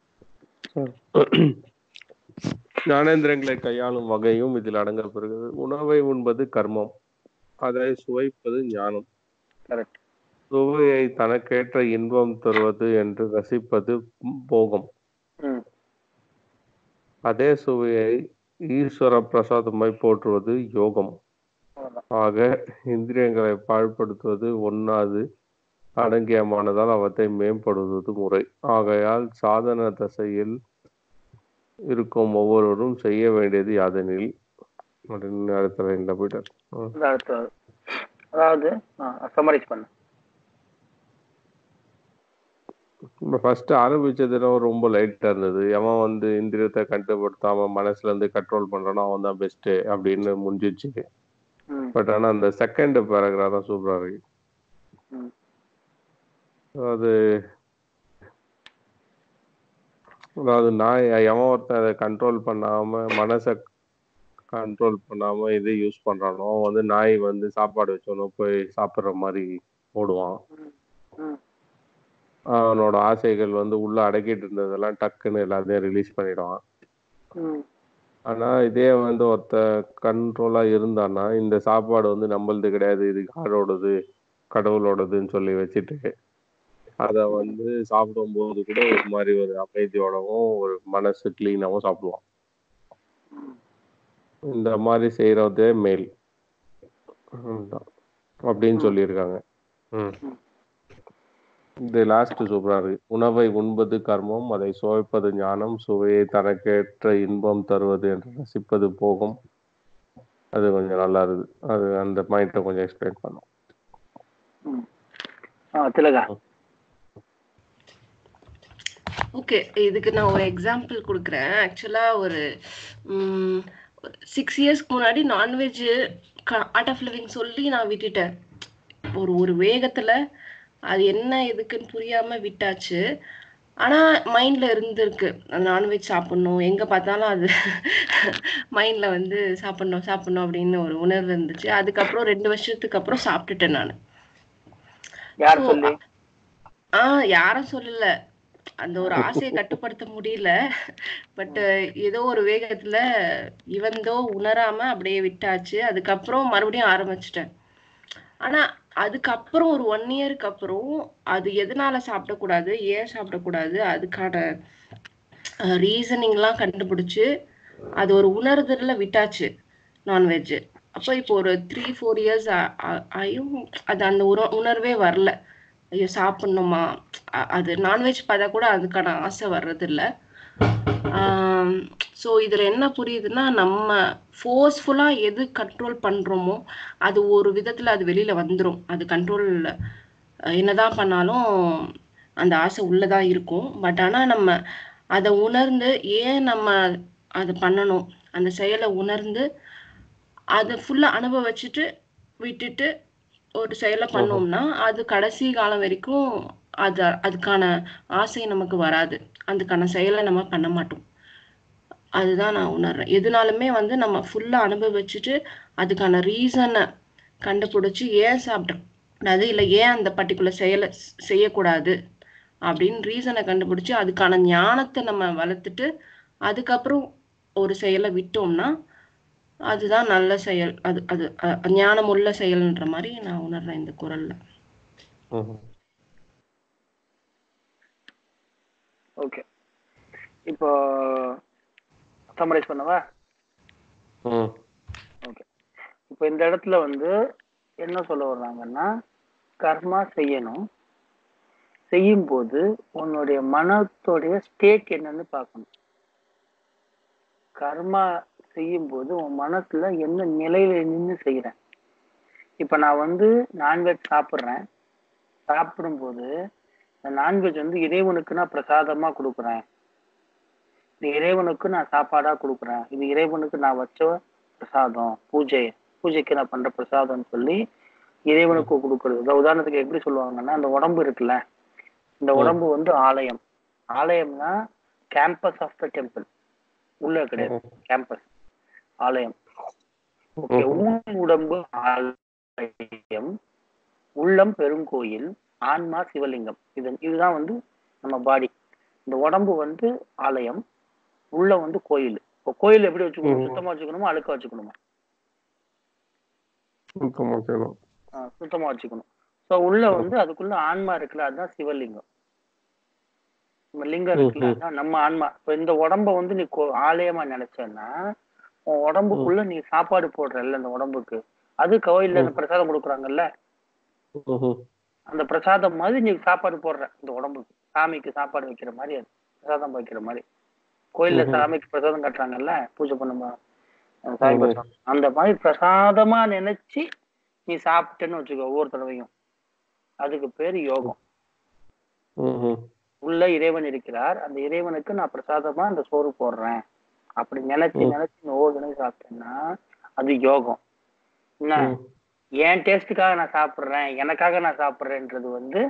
ஞானேந்திரங்களை கையாளும் வகையும் இதில் அடங்கப்பெறுகிறது உணவை உண்பது கர்மம் அதை சுவைப்பது ஞானம் கரெக்ட் சுவையை தனக்கேற்ற இன்பம் தருவது என்று ரசிப்பது போகம் ம் அதே சுவையை ஈஸ்வர பிரசாதமாய் போற்றுவது யோகம் அவ்வளவுதான் ஆக இந்திரியங்களை பாழ்படுத்துவது ஒண்ணாது அடங்கியமானதால் அவற்றை மேம்படுத்துவது முறை ஆகையால் சாதன தசையில் இருக்கும் ஒவ்வொருவரும் செய்ய வேண்டியது யாதெனில் அப்படின்னு அடுத்த லைன்ல போயிட்டார் ம். இது அடுத்தது அதாவது சம்மரைஸ் பண்ண நம்ம ஃபர்ஸ்ட் ஆரம்பிச்சதுல ரொம்ப லைட்டா இருந்தது எவன் வந்து இந்திரியத்தை கட்டுப்படுத்தாம மனசுல இருந்து கண்ட்ரோல் பண்றானோ அவன் தான் பெஸ்ட் அப்படின்னு முடிஞ்சிச்சு ம் பட் ஆனா அந்த செகண்ட் பேராகிராஃப் தான் சூப்பரா இருக்கு ம் அதாவது அதாவது நான் எவன் ஒருத்தன் அதை கண்ட்ரோல் பண்ணாம மனசை கண்ட்ரோல் பண்ணாம இது யூஸ் பண்றானோ அவன் வந்து நாய் வந்து சாப்பாடு வச்சோன்னு போய் சாப்பிடுற மாதிரி ஓடுவான் ம் அவனோட ஆசைகள் வந்து உள்ள அடக்கிட்டு இருந்ததெல்லாம் டக்குன்னு எல்லாத்தையும் ரிலீஸ் பண்ணிடுவான் ம் ஆனா இதே வந்து ஒருத்த கண்ட்ரோலா இருந்தான்னா இந்த சாப்பாடு வந்து நம்மளது கிடையாது இது காடோடது கடவுளோடதுன்னு சொல்லி வச்சுட்டு அத வந்து சாப்பிடும்போது கூட ஒரு மாதிரி ஒரு அமைதியோடவும் ஒரு மனசு கிளீனாவும் சாப்பிடுவான் இந்த மாதிரி செய்யறதே மேல் அதுதான். அப்படின்னு சொல்லியிருக்காங்க ம். இது லாஸ்ட் சூப்பரா இருக்கு உணவை உண்பது கர்மம் அதை சுவைப்பது ஞானம் சுவையை தனக்கேற்ற இன்பம் தருவது என்று ரசிப்பது போகும் அது கொஞ்சம் நல்லா இருக்கு அது அந்த பாயிண்ட்டை கொஞ்சம் எக்ஸ்பிளைன் பண்ணும் ம் ஆ திலகா ஓகே இதுக்கு நான் ஒரு எக்ஸாம்பிள் கொடுக்குறேன் ஆக்சுவலாக ஒரு சிக்ஸ் இயர்ஸ்க்கு முன்னாடி நான்வெஜ் ஆர்ட் ஆஃப் லிவிங் சொல்லி நான் விட்டுட்டேன் ஒரு ஒரு வேகத்தில் அது என்ன எதுக்குன்னு புரியாமல் விட்டாச்சு ஆனால் மைண்டில் இருந்திருக்கு அந்த நான்வெஜ் சாப்பிட்ணும் எங்கே பார்த்தாலும் அது மைண்டில் வந்து சாப்பிட்ணும் சாப்பிட்ணும் அப்படின்னு ஒரு உணர்வு இருந்துச்சு அதுக்கப்புறம் ரெண்டு வருஷத்துக்கு அப்புறம் சாப்பிட்டுட்டேன் நான் யார் So, சொல்லி ஆ யாரும் சொல்லல அந்த ஒரு ஆசையை கட்டுப்படுத்த முடியல பட் ஏதோ ஒரு வேகத்துல இவந்தோ உணராம அப்படியே விட்டாச்சு அதுக்கப்புறம் மறுபடியும் ஆரம்பிச்சிட்டேன் ஆனா அதுக்கப்புறம் ஒரு ஒன் இயருக்கு அப்புறம் அது எதனால சாப்பிடக்கூடாது ஏன் சாப்பிடக்கூடாது அதுக்கான ரீசனிங்லாம் கண்டுபிடிச்சு அது ஒரு உணர்தல்ல விட்டாச்சு நான்வெஜ் அப்போ இப்போ ஒரு த்ரீ ஃபோர் இயர்ஸ் ஆயும் அது அந்த உண- உணர்வே வரல ஐயோ சாப்பிடணுமா அ- அது நான்வெஜ் பார்த்தா கூட அதுக்கான ஆசை வர்றதில்ல ஸோ இதில் என்ன புரியுதுன்னா நம்ம ஃபோர்ஸ்ஃபுல்லாக எது கண்ட்ரோல் பண்ணுறோமோ அது ஒரு விதத்தில் அது வெளியில் வந்துடும் அது கண்ட்ரோல் என்னதான் பண்ணாலும் அந்த ஆசை உள்ளதான் இருக்கும் பட் ஆனால் நம்ம அதை உணர்ந்து ஏன் நம்ம அதை பண்ணணும் அந்த செயலை உணர்ந்து அதை ஃபுல்லாக அனுபவிச்சுட்டு விட்டுட்டு ஒரு செயலை பண்ணோம்னா அது கடைசி காலம் வரைக்கும் அது அதுக்கான ஆசை நமக்கு வராது அதுக்கான செயலை நம்ம பண்ண மாட்டோம் அதுதான் நான் உணர்றேன் எதுனாலுமே வந்து நம்ம ஃபுல்லாக அனுபவிச்சுட்டு அதுக்கான ரீசனை கண்டுபிடிச்சு ஏன் சாப்பிடக்கூடாது இல்லை ஏன் அந்த பர்டிகுலர் செயலை ஸ்- செய்யக்கூடாது அப்படின்னு ரீசனை கண்டுபிடிச்சு அதுக்கான ஞானத்தை நம்ம வளர்த்துட்டு அதுக்கப்புறம் ஒரு செயலை விட்டோம்னா அதுதான் நல்ல செயல் அது அது அ- ஞானமுள்ள செயல்ன்ற மாதிரி நான் உணர்றேன் இந்த குரல்ல ம்ஹும். ஓகே இப்போ சம்மரைஸ் பண்ணவா ம் ஓகே இப்போ இந்த இடத்துல வந்து என்ன சொல்ல வர்றாங்கன்னா கர்மா செய்யணும் செய்யும்போது உன்னுடைய மனத்தோடைய ஸ்டேட் என்னன்னு பார்க்கணும் கர்மா செய்யும்போது உன் மனசுல என்ன நிலையில நின்று செய்யறேன் இப்ப நான் வந்து நான்வெஜ் சாப்பிட்றேன் சாப்பிடும்போது இந்த நான்வெஜ் வந்து இறைவனுக்கு நான் பிரசாதமா கொடுக்குறேன் இது இறைவனுக்கு நான் சாப்பாடா கொடுக்குறேன் இது இறைவனுக்கு நான் வச்ச பிரசாதம் பூஜை பூஜைக்கு நான் பண்ற பிரசாதம்னு சொல்லி இறைவனுக்கு கொடுக்கறது இந்த உதாரணத்துக்கு எப்படி சொல்லுவாங்கன்னா அந்த உடம்பு இருக்குல்ல இந்த உடம்பு வந்து ஆலயம் ஆலயம்னா கேம்பஸ் ஆஃப் த டெம்பிள் உள்ள கிடையாது கேம்பஸ் ஆலயம் ஓகே ஊன் உடம்பு ஆலயம் உள்ளம் பெருங்கோயில் ஆன்மா சிவலிங்கம் இது இதுதான் வந்து நம்ம பாடி இந்த உடம்பு வந்து ஆலயம் உள்ள வந்து கோயில் இப்போ கோயில் எப்படி வச்சுக்கணும் ம். சுத்தமா வச்சுக்கணுமா அழுக்கா வச்சுக்கணுமா சுத்தமா செய்யணும் ஆஹ் சுத்தமா வச்சுக்கணும் ஸோ உள்ள வந்து அதுக்குள்ள ஆன்மா இருக்குல்ல அதுதான் சிவலிங்கம் நம்ம லிங்கம் இருக்குல்ல ம், ம். அதுதான் நம்ம ஆன்மா இப்போ இந்த உடம்ப வந்து நீ கோ- ஆலயமா நினைச்சேன்னா உன் உடம்புக்குள்ள நீ சாப்பாடு போடுறல்ல இந்த உடம்புக்கு அது கோயில்ல இந்த பிரசாதம் கொடுக்குறாங்கல்ல ம்ஹும். அந்த பிரசாதம் மாதிரி நீ சாப்பாடு போடுற இந்த உடம்புக்கு சாமிக்கு சாப்பாடு வைக்கிற மாதிரி அது பிரசாதம் வைக்கிற மாதிரி கோயில்ல ம்ஹும். சாமிக்கு பிரசாதம் கட்டுறாங்கல்ல பூஜை பண்ணும்போது அந்த சாமி ம்ஹும். பிரசாதம் அந்த மாதிரி பிரசாதமா நினைச்சு நீ சாப்பிட்டேன்னு வச்சுக்கோ ஒவ்வொரு தடவையும் அதுக்கு பேர் யோகம் ம்ஹும். உள்ள இறைவன் இருக்கிறார் அந்த இறைவனுக்கு நான் பிரசாதமா அந்த சோறு போடுறேன் அப்படி நினைச்சு ம். நினைச்சு நீ ஒவ்வொரு தடவை சாப்பிட்டேன்னா அது யோகம் என்ன ம். என் டேஸ்ட்டுக்காக நான் சாப்பிடுறேன் எனக்காக நான் சாப்பிடுறேன்றது வந்து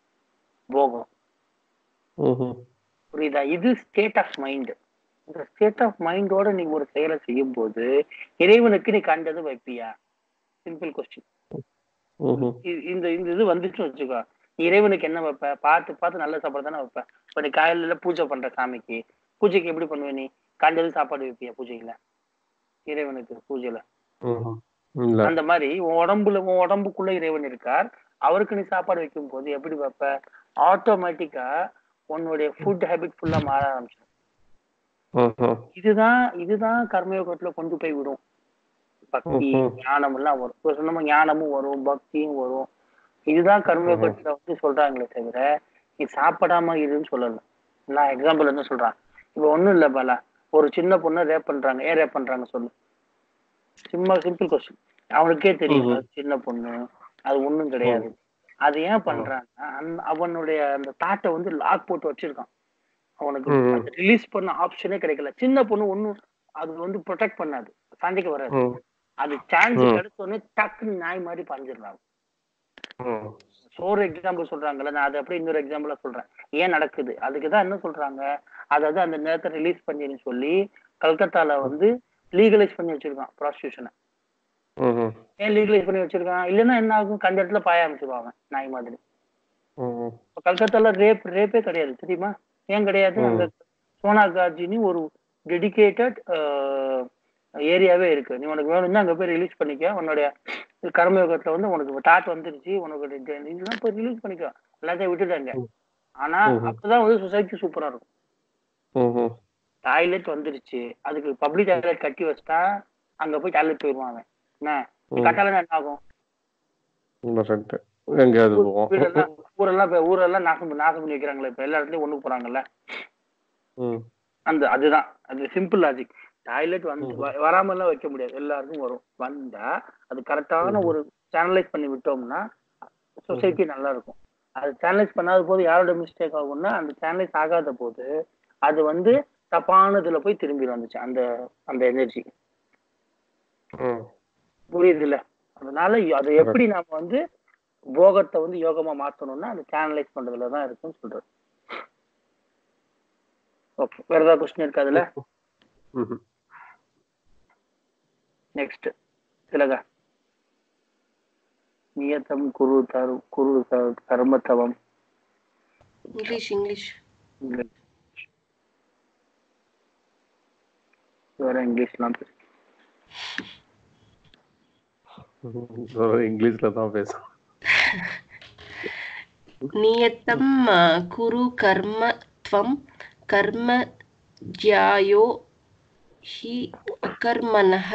போகம் ம்ஹும். புரியுதா இது ஸ்டேட் ஆஃப் மைண்ட் இந்த ஸ்டேட் ஆஃப் மைண்டோட நீ ஒரு செயலை செய்யும் போது இறைவனுக்கு நீ கண்டது வைப்பியா சிம்பிள் கொஸ்டின் ம்ஹும். இந்த இந்த இது வந்துச்சுன்னு வச்சுக்கோ நீ இறைவனுக்கு என்ன வைப்ப பார்த்து பார்த்து நல்ல சாப்பாடு தானே வைப்ப இப்ப நீ காலையில பூஜை பண்ற சாமிக்கு பூஜைக்கு எப்படி பண்ணுவ நீ கண்டது சாப்பாடு வைப்பியா பூஜையில இறைவனுக்கு பூஜையில ம்ஹும். இல்ல அந்த மாதிரி உன் உடம்புல உன் உடம்புக்குள்ள இறைவன் இருக்கார் அவருக்கு நீ சாப்பாடு வைக்கும் போது எப்படி வைப்ப ஆட்டோமேட்டிக்கா உன்னுடைய ஃபுட் ஹேபிட் ஃபுல்லா மாற ஆரம்பிச்சிடும் ம்ஹும். இதுதான் இதுதான் கர்மயோகத்துல கொண்டு போய் விடும் பக்தி ம்ஹும். ஞானம் எல்லாம் வரும் இப்ப சொன்னோமா ஞானமும் வரும் பக்தியும் வரும் இதுதான் கர்மயோகத்துல வந்து சொல்றாங்களே தவிர நீ சாப்பிடாம இருன்னு சொல்லல நான் எக்ஸாம்பிள் என்ன சொல்றேன் இப்ப ஒண்ணும் இல்ல பாலா ஒரு சின்ன பொண்ணை ரேப் பண்றாங்க ஏன் ரேப் பண்றாங்க சொல்லு சும்மா சிம்பிள் கொஸ்டின் அவனுக்கே தெரியும் ம்ஹும். அது சின்ன பொண்ணு அது ஒண்ணும் கிடையாது அது ஏன் பண்றான்னா அந்த- அவனுடைய அந்த தாட்டை வந்து லாக் போட்டு வச்சிருக்கான் அவனுக்கு ம்ஹும். ரிலீஸ் பண்ண ஆப்ஷனே கிடைக்கல சின்ன பொண்ணு ஒண்ணும் அது வந்து ப்ரொடெக்ட் பண்ணாது சண்டைக்கு வராது ம். அது சான்ஸ் ம். கிடைச்ச உடனே டக்குன்னு நாய் மாதிரி பஞ்சிடுறாங்க ம். சோறு எக்ஸாம்பிள் சொல்றாங்கல்ல நான் அதை அப்படியே இன்னொரு எக்ஸாம்பிளா சொல்றேன் ஏன் நடக்குது அதுக்கு தான் என்ன சொல்றாங்க அதாவது அந்த நேரத்தை ரிலீஸ் பண்ணின்னு சொல்லி கல்கத்தால வந்து லீகலைஸ் பண்ணி வச்சிருக்கான் ப்ராஸ்டியூஷனை ம்ஹும். ஏன் லீகலைஸ் பண்ணி வச்சிருக்கான் இல்லைன்னா என்ன ஆகும் கண்ட இடத்துல பாய அமைச்சிருவான் அவன் நாய் மாதிரி ம்ஹும். இப்ப கல்கத்தால ரேப் ரேப்பே கிடையாது தெரியுமா ஏன் கிடையாது ம். அங்க சோனா கார்ஜினி ஒரு டெடிகேட்டட் ஏரியாவே இருக்கு நீ உனக்கு வேணும்னா அங்க போய் ரிலீஸ் பண்ணிக்க உன்னுடைய கர்மயோகத்துல வந்து உனக்கு டாட் வந்துருச்சு உனக்கு இது- இதெல்லாம் போய் ரிலீஸ் பண்ணிக்க எல்லாத்தையும் விட்டுட்டாங்க ம். ஆனா ம்ஹும். அப்பதான் வந்து சொசைட்டி சூப்பரா இருக்கும் ம்ஹும். டாய்லெட் வந்துருச்சு அதுக்கு பப்ளிக் டாய்லெட் கட்டி வச்சிட்டா அங்க போய் டாய்லெட் போயிருவான் அவன் என்ன ம். கட்டால என்ன ஆகும் இல்ல right. எங்கேயாவது போவோம் வீடெல்லாம் ஊரெல்லாம் இப்ப ஊரெல்லாம் நாசம் பண்ணி- நாசம் பண்ணி வைக்கிறாங்களே இப்ப எல்லா இடத்துலயும் ஒண்ணுக்கு போறாங்கல்ல ம். அந்த அதுதான் அது சிம்பிள் லாஜிக் டாய்லெட் வந்து ம். வ- வராம எல்லாம் வைக்க முடியாது எல்லாருக்கும் வரும் வந்தா அது கரெக்டான ம். ஒரு சேனலைஸ் பண்ணி விட்டோம்னா சொசைட்டி நல்லா இருக்கும் அது சேனலைஸ் பண்ணாத போது யாரோட மிஸ்டேக் ஆகும்னா அந்த சேனலைஸ் ஆகாத போது அது வந்து தப்பானதுல போய் திரும்பி வந்துச்சு அந்த அந்த எனர்ஜி ம். புரியுதுல்ல அதனால இ- அதை எப்படி நாம வந்து போகத்தை வந்து யோகமா மாத்தணும்னா அது சேனலைஸ் பண்றதுல தான் இருக்குன்னு சொல்றது ஓகே வேற ஏதாவது கொஸ்டின் இருக்கு அதுல ம்ஹும். நெக்ஸ்ட் திலகா நியத்தம் குரு தரு குரு த- கர்மத்தவம் இங்கிலீஷ் இங்கிலீஷ் வேற இங்கிலீஷ்லாம் பேசு. இங்கிலீஷ்ல தான் பேசும் नियतं अ, कुरु कर्म त्वं कर्म ज्यायो हि अकर्मणः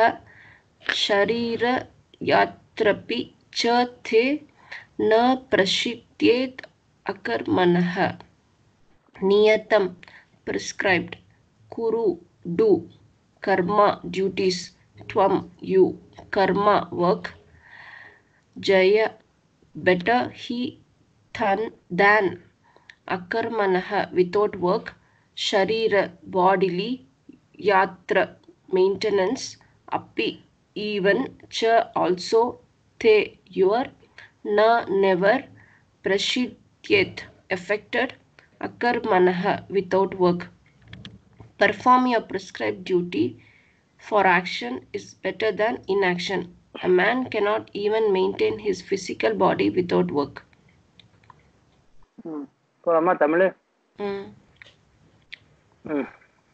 शरीरयात्रपि च ते न प्रशित्येत् अकर्मणः नियतं prescribed kuru do karma duties tvam you karma work jaya better he than than akarmanaha without work sharira bodily yatra maintenance api even cha also te your na never prashidyet affected akarmanaha without work perform your prescribed duty for action is better than inaction a man cannot even maintain his physical body without work ம். போலாமா தமிழ் mm. ம்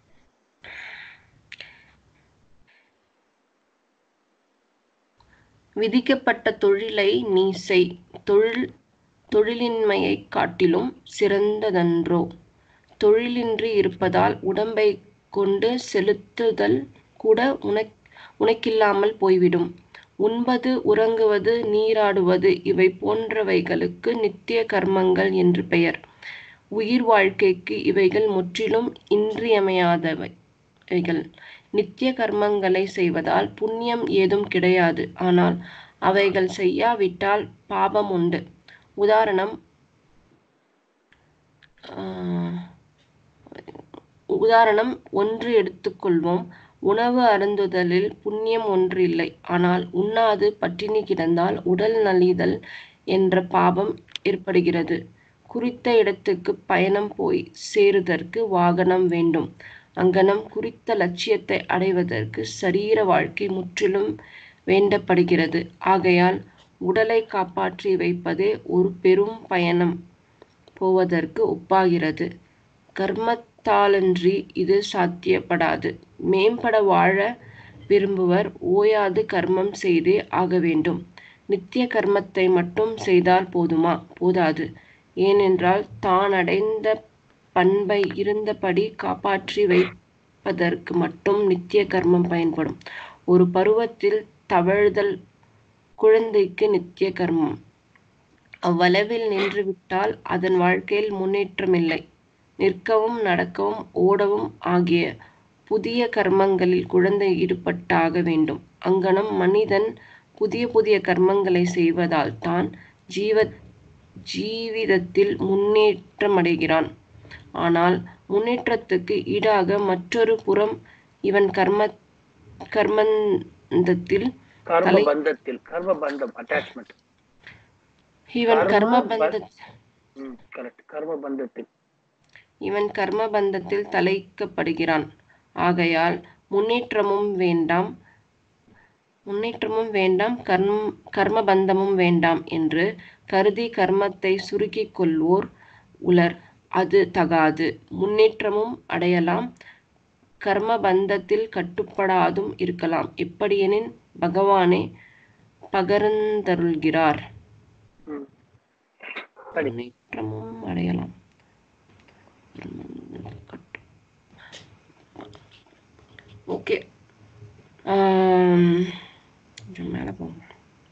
விதிக்கப்பட்ட தொழிலை நீ செய் தொழில் தொழிலின்மையைக் காட்டிலும் சிறந்ததன்றோ தொழிலின்றி இருப்பதால் உடம்பை கொண்டு செலுத்துதல் கூட உனக் உனக்கில்லாமல் போய்விடும் உண்பது உறங்குவது நீராடுவது இவை போன்றவைகளுக்கு நித்திய கர்மங்கள் என்று பெயர் உயிர் வாழ்க்கைக்கு இவைகள் முற்றிலும் இன்றியமையாதவைகள் நித்திய கர்மங்களை செய்வதால் புண்ணியம் ஏதும் கிடையாது ஆனால் அவைகள் செய்யாவிட்டால் பாபம் உண்டு உதாரணம் ஆஹ், உதாரணம் ஒன்று எடுத்துக்கொள்வோம் உணவு அருந்துதலில் புண்ணியம் ஒன்று இல்லை ஆனால் உண்ணாது பட்டினி கிடந்தால் உடல் நலிதல் என்ற பாபம் ஏற்படுகிறது குறித்த இடத்துக்கு பயணம் போய் சேருதற்கு வாகனம் வேண்டும் அங்கனம் குறித்த லட்சியத்தை அடைவதற்கு சரீர வாழ்க்கை முற்றிலும் வேண்டப்படுகிறது ஆகையால் உடலை காப்பாற்றி வைப்பதே ஒரு பெரும் பயணம் போவதற்கு ஒப்பாகிறது கர்மத்தாலன்றி இது சாத்தியப்படாது மேம்பட வாழ விரும்புவர் ஓயாது கர்மம் செய்தே ஆக வேண்டும் நித்திய கர்மத்தை மட்டும் செய்தால் போதுமா போதாது ஏனென்றால் தான் அடைந்த பண்பை இருந்தபடி காப்பாற்றி வைப்பதற்கு மட்டும் நித்திய கர்மம் பயன்படும் ஒரு பருவத்தில் தவழ்தல் குழந்தைக்கு நித்திய கர்மம் அவ்வளவில் நின்றுவிட்டால் அதன் வாழ்க்கையில் முன்னேற்றமில்லை நிற்கவும் நடக்கவும் ஓடவும் ஆகிய புதிய கர்மங்களில் குழந்தை ஈடுபட்டாக வேண்டும் அங்கனம் மனிதன் புதிய புதிய கர்மங்களை செய்வதால் தான் ஜீவ ஜீவிதத்தில் முன்னேற்றமடைகிறான் ஆனால் முன்னேற்றத்துக்கு ஈடாக மற்றொரு புறம் இவன் கர்ம கர்மந்தத்தில் கர்ம தலை- பந்தத்தில் கர்ம பந்தம் அட்டாச்மெண்ட் இவன் கர்ம கர்ம பந்த ம் கரெக்ட் கர்ம பந்தத்தில் இவன் கர்ம பந்தத்தில் தலைக்கப்படுகிறான் ஆகையால் முன்னேற்றமும் வேண்டாம் முன்னேற்றமும் வேண்டாம் கர்ம கர்ம பந்தமும் வேண்டாம் என்று கருதி கர்மத்தை சுருக்கிக் கொள்வோர் உலர் அது தகாது முன்னேற்றமும் அடையலாம் கர்ம பந்தத்தில் கட்டுப்படாதும் இருக்கலாம் எப்படியெனின் பகவானே பகர்ந்தருள்கிறார் ம் படி முன்னேற்றமும் அடையலாம் ஓகே கொஞ்சம் மேலே போங்க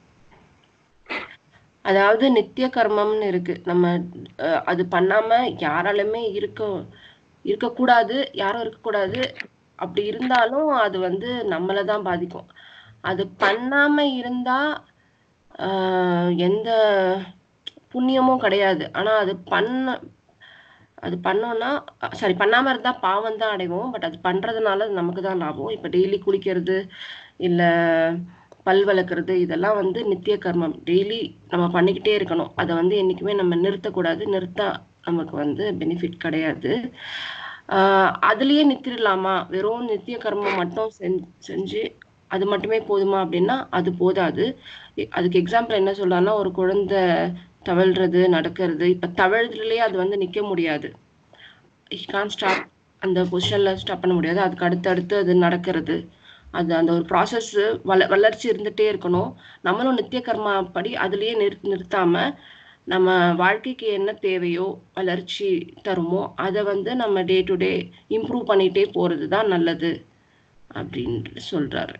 அதாவது நித்திய கர்மம்னு இருக்கு நம்ம அஹ், அது பண்ணாம யாராலுமே இருக்க இருக்கக்கூடாது யாரும் இருக்கக்கூடாது அப்படி இருந்தாலும் அது வந்து நம்மளை தான் பாதிக்கும் அது பண்ணாம இருந்தா ஆஹ், எந்த புண்ணியமும் கிடையாது ஆனா அது பண்ண அது பண்ணோம்னா சாரி பண்ணாம இருந்தா பாவம் தான் அடைவோம் பட் அது பண்றதுனால அது நமக்கு தான் லாபம் இப்ப டெய்லி குளிக்கிறது இல்ல பல் வளர்க்குறது இதெல்லாம் வந்து நித்திய கர்மம் டெய்லி நம்ம பண்ணிக்கிட்டே இருக்கணும் அதை வந்து என்னைக்குமே நம்ம நிறுத்தக்கூடாது நிறுத்தா நமக்கு வந்து பெனிஃபிட் கிடையாது ஆஹ் அதுலயே நித்திரலாமா வெறும் நித்திய கர்மம் மட்டும் செஞ்- செஞ்சு அது மட்டுமே போதுமா அப்படின்னா அது போதாது இ- அதுக்கு எக்ஸாம்பிள் என்ன சொல்றாருன்னா ஒரு குழந்தை தவழ்றது நடக்கிறது இப்ப தவழ்றதுலயே அது வந்து நிக்க முடியாது கான் ஸ்டாப் அந்த பொசிஷன்ல ஸ்டாப் பண்ண முடியாது அதுக்கு அடுத்து அடுத்து அது நடக்கிறது அது அந்த ஒரு ப்ராசஸ் வள வளர்ச்சி இருந்துட்டே இருக்கணும் நம்மளும் நித்திய கர்மா படி அதுலயே நிறு நிறுத்தாம நம்ம வாழ்க்கைக்கு என்ன தேவையோ வளர்ச்சி தருமோ அதை வந்து நம்ம டே டு டே இம்ப்ரூவ் பண்ணிட்டே போறது தான் நல்லது அப்படின்னு சொல்றாரு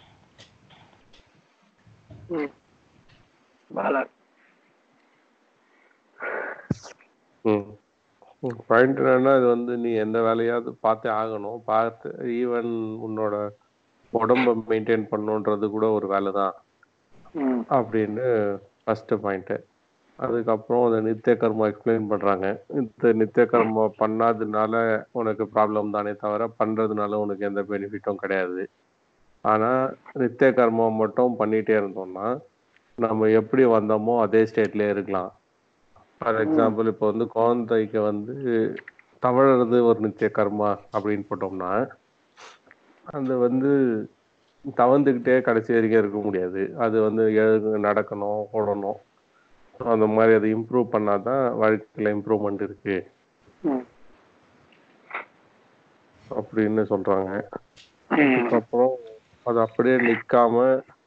ம். பாலா பாயிண்ட் என்னன்னா இது வந்து நீ எந்த வேலையாவது பார்த்தே ஆகணும் பார்த்து ஈவன் உன்னோட உடம்ப மெயின்டைன் பண்ணுன்றது கூட ஒரு வேலை தான் ம் அப்படின்னு ஃபர்ஸ்ட் பாயிண்ட் அதுக்கப்புறம் அந்த நித்திய கர்மா எக்ஸ்பிளைன் பண்றாங்க இந்த நித்திய கர்மா பண்ணாததுனால உனக்கு ப்ராப்ளம் தானே தவிர பண்றதுனால உனக்கு எந்த பெனிஃபிட்டும் கிடையாது ஆனா நித்திய கர்மா மட்டும் பண்ணிட்டே இருந்தோம்னா நம்ம எப்படி வந்தோமோ அதே ஸ்டேட்லயே இருக்கலாம் ஃபார் எக்ஸாம்பிள் இப்போ வந்து குழந்தைக்கு வந்து தவழறது ஒரு நித்திய கர்மா அப்படின்னு போட்டோம்னா அது வந்து தவந்துக்கிட்டே கடைசி வரைக்கும் இருக்க முடியாது அது வந்து எழு நடக்கணும் ஓடணும் So, அந்த மாதிரி அதை இம்ப்ரூவ் பண்ணாதான் வாழ்க்கையில இம்ப்ரூவ்மெண்ட் இருக்கு ம் அப்படின்னு சொல்றாங்க ம் அதுக்கப்புறம் அது அப்படியே நிக்காம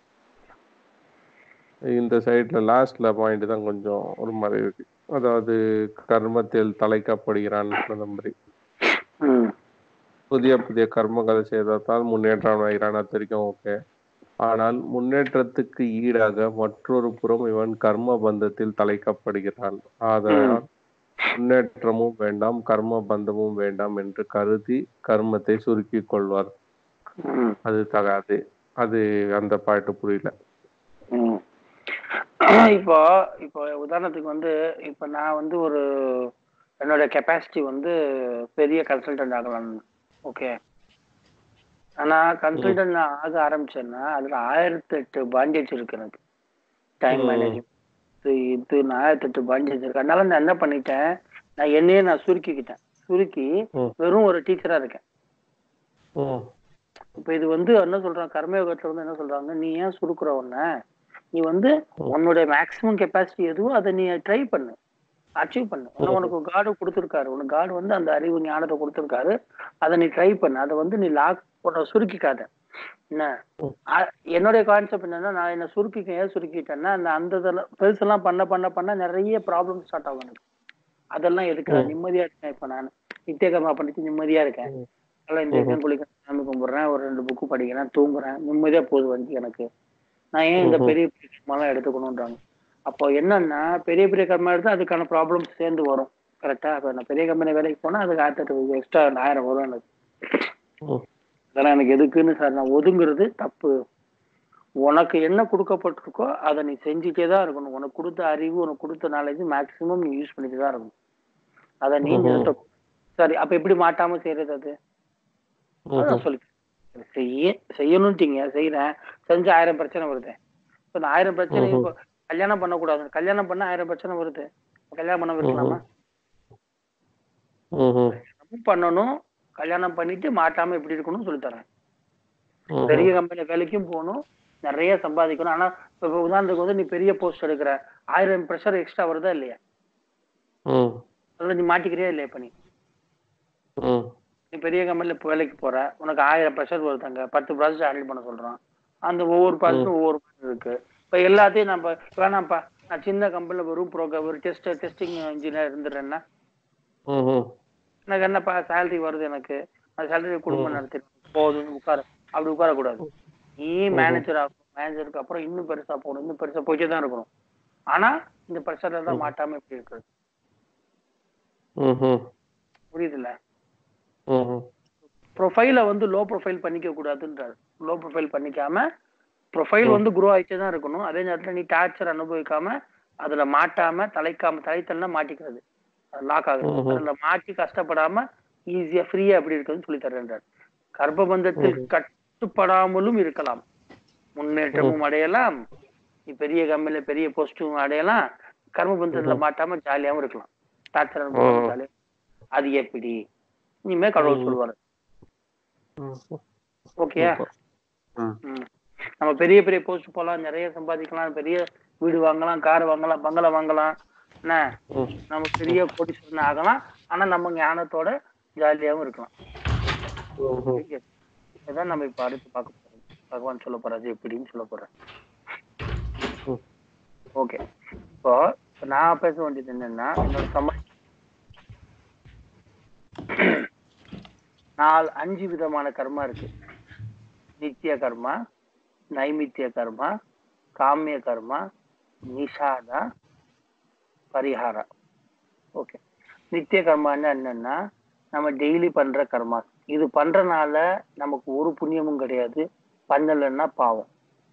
இந்த சைட்ல லாஸ்ட்ல பாயிண்ட் தான் கொஞ்சம் ஒரு மாதிரி இருக்கு அதாவது கர்மத்தில் தலைக்கப்படுகிறான் அந்த மாதிரி ம் புதிய புதிய கர்மங்களை செய்ததால் முன்னேற்றம் அடைகிறான் அது வரைக்கும் ஓகே ஆனால் முன்னேற்றத்துக்கு ஈடாக மற்றொரு புறம் இவன் கர்ம பந்தத்தில் தலைக்கப்படுகிறான் ஆதலால் முன்னேற்றமும் வேண்டாம் கர்ம பந்தமும் வேண்டாம் என்று கருதி கர்மத்தை சுருக்கிக் கொள்வார் ம் அது தகாது அது அந்த பாட்டு புரியல ம். இப்போ இப்போ உதாரணத்துக்கு வந்து இப்போ நான் வந்து ஒரு என்னோட கெப்பாசிட்டி வந்து பெரிய கன்சல்டன்ட் ஆகலாம் ஓகே ஆனா கன்சல்டன்ட் நான் ஆக ஆரம்பிச்சேன்னா அதுல ஆயிரத்தி எட்டு பாண்டேஜ் இருக்கு எனக்கு டைம் ம். மேனேஜ்மெண்ட் இது நான் ஆயிரத்தி எட்டு பாண்டேஜ் இருக்கு அதனால நான் என்ன பண்ணிட்டேன் நான் என்னையே நான் சுருக்கிக்கிட்டேன் சுருக்கி ம். வெறும் ஒரு டீச்சரா இருக்கேன் ம் இப்ப இது வந்து என்ன சொல்றாங்க கர்மயோகத்துல வந்து என்ன சொல்றாங்க நீ ஏன் சுருக்குற உன்ன நீ வந்து உன்னுடைய மேக்ஸிமம் கெப்பாசிட்டி எதுவோ அதை நீ ட்ரை பண்ணு அச்சீவ் பண்ணு ஏன்னா உனக்கு காடு கொடுத்துருக்காரு உனக்கு காடு வந்து அந்த அறிவு ஞானத்தை கொடுத்துருக்காரு அதை நீ ட்ரை பண்ணு அதை வந்து நீ லாக் உன்னை சுருக்கிக்காத என்ன அ- என்னுடைய கான்செப்ட் என்னன்னா நான் என்ன சுருக்கிக்க ஏன் சுருக்கிட்டேன்னா அந்த அந்த இதெல்லாம் பெருசெல்லாம் பண்ண பண்ண பண்ண நிறைய ப்ராப்ளம் ஸ்டார்ட் ஆகும் எனக்கு அதெல்லாம் எதுக்கு நான் நிம்மதியா இருக்கேன் இப்ப நான் நித்தியகர்மா பண்ணிட்டு நிம்மதியா இருக்கேன் நல்லா இந்த எக்ஸாம் குளிக்கிறேன் சாமி கும்பிடுறேன் ஒரு ரெண்டு புக்கு படிக்கிறேன் தூங்குறேன் நிம்மதியா போகுது வண்டி எனக்கு நான் ஏன் இந்த பெரிய பெரிய கர்மாலாம் எடுத்துக்கணுன்றாங்க அப்போ என்னன்னா பெரிய பெரிய கர்மா எடுத்தா அதுக்கான ப்ராப்ளம்ஸ் சேர்ந்து வரும் கரெக்டா இப்போ நான் பெரிய கம்பெனி வேலைக்கு போனா அதுக்கு ஆயிரத்தி எக்ஸ்ட்ரா ஆயிரம் வரும் எனக்கு ம். அதெல்லாம் எனக்கு எதுக்குன்னு சார் நான் ஒதுங்குறது தப்பு உனக்கு என்ன கொடுக்கப்பட்டிருக்கோ அதை நீ செஞ்சுட்டே தான் இருக்கணும் உனக்கு கொடுத்த அறிவு உனக்கு கொடுத்த நாலேஜ் மேக்சிமம் நீ யூஸ் பண்ணிட்டு தான் இருக்கணும் அதை நீ நிறுத்த சரி அப்ப எப்படி மாட்டாம செய்யறது அது அதான் சொல்லி செய்ய செய்யணும்ட்டீங்க செய்யறேன் செஞ்சு ஆயிரம் பிரச்சனை வருது இப்ப இந்த ஆயிரம் பிரச்சனை இப்போ கல்யாணம் பண்ணக்கூடாது கல்யாணம் பண்ண ஆயிரம் பிரச்சனை வருது கல்யாணம் பண்ண இருக்கலாமா ம்ஹும். கல்யாணமும் பண்ணணும் கல்யாணம் பண்ணிட்டு மாட்டாம எப்படி இருக்கணும்னு சொல்லி தரேன் பெரிய கம்பெனி வேலைக்கும் போகணும் நிறைய சம்பாதிக்கணும் ஆனா இப்ப இப்ப உதாரணத்துக்கு வந்து நீ பெரிய போஸ்ட் எடுக்கிற ஆயிரம் ப்ரெஷர் எக்ஸ்ட்ரா வருதா இல்லையா ம். அதில் நீ மாட்டிக்கிறியா இல்லையா இப்ப நீ ம். நீ பெரிய கம்பெனில இப்போ வேலைக்கு போற உனக்கு ஆயிரம் ப்ரெஷர் வருதாங்க பத்து ப்ராசஸ் ஹேண்டில் பண்ண சொல்றான் அந்த ஒவ்வொரு ப்ராசஸும் ஒவ்வொரு மாதிரி இருக்கு இப்போ எல்லாத்தையும் நம்ம வேணாம்ப்பா நான் சின்ன கம்பெனில வெறும் ப்ரோக்ராம் ஒரு டெஸ்ட் டெஸ்டிங் இன்ஜினியர் இருந்துடுறேன்னா ம்ஹும். எனக்கு என்னப்பா சேலரி வருது எனக்கு அந்த சேலரி குடும்பம் நடத்தி போதும்னு உட்கார அப்படி உட்காரக்கூடாது நீ மேனேஜர் ஆகும் மேனேஜருக்கு அப்புறம் இன்னும் பெருசா போகணும் இன்னும் பெருசா போயிட்டே தான் இருக்கணும் ஆனா இந்த ப்ரெஷர்ல தான் மாட்டாம இப்படி இருக்கிறது ம்ஹும். புரியுதுல்ல ம்ஹும். ப்ரொஃபைல வந்து லோ ப்ரொஃபைல் பண்ணிக்க கூடாதுன்றாரு லோ ப்ரொஃபைல் பண்ணிக்காம ப்ரொஃபைல் வந்து குரோ ஆயிட்டே தான் இருக்கணும் அதே நேரத்துல நீ டார்ச்சர் அனுபவிக்காம அதுல மாட்டாம தலைக்காம தலைத்தல்னா மாட்டிக்கிறது லாக் ஆகுது அதுல மாட்டி கஷ்டப்படாம ஈஸியா ஃப்ரீயா எப்படி இருக்குதுன்னு சொல்லி தர்றேன்றார் கர்ப்பபந்தத்தில் கட்டுப்படாமலும் இருக்கலாம் முன்னேற்றமும் அடையலாம் நீ பெரிய கம்பெனில பெரிய போஸ்டும் அடையலாம் கர்மபந்தத்துல மாட்டாம ஜாலியாவும் இருக்கலாம் டார்ச்சர் அனுபவிக்காம ஜாலியா அது எப்படி இனிமே கடவுள் சொல்லுவாரு ம். ஓகேயா ம். ம் நம்ம பெரிய பெரிய போஸ்ட் போகலாம் நிறைய சம்பாதிக்கலாம் பெரிய வீடு வாங்கலாம் கார் வாங்கலாம் பங்களா வாங்கலாம் என்ன ம் நம்ம பெரிய கோடீஸ்வரன் ஆகலாம் ஆனா நம்ம ஞானத்தோட ஜாலியாவும் இருக்கலாம் ம் ம் Okay. இதான் நம்ம இப்ப அடுத்து பார்க்க போறோம் பகவான் சொல்ல போறாரு எப்படின்னு சொல்ல போறேன் ம். ஓகே இப்போ இப்ப நான் பேச வேண்டியது என்னன்னா என்னோட சம நாலு அஞ்சு விதமான கர்மா இருக்கு நித்திய கர்மா நைமித்திய கர்மா காமிய கர்மா நிஷாதா பரிஹாரா ஓகே நித்திய கர்மான்னா என்னன்னா நம்ம டெய்லி பண்ற கர்மா இது பண்றனால நமக்கு ஒரு புண்ணியமும் கிடையாது பண்ணலைன்னா பாவம்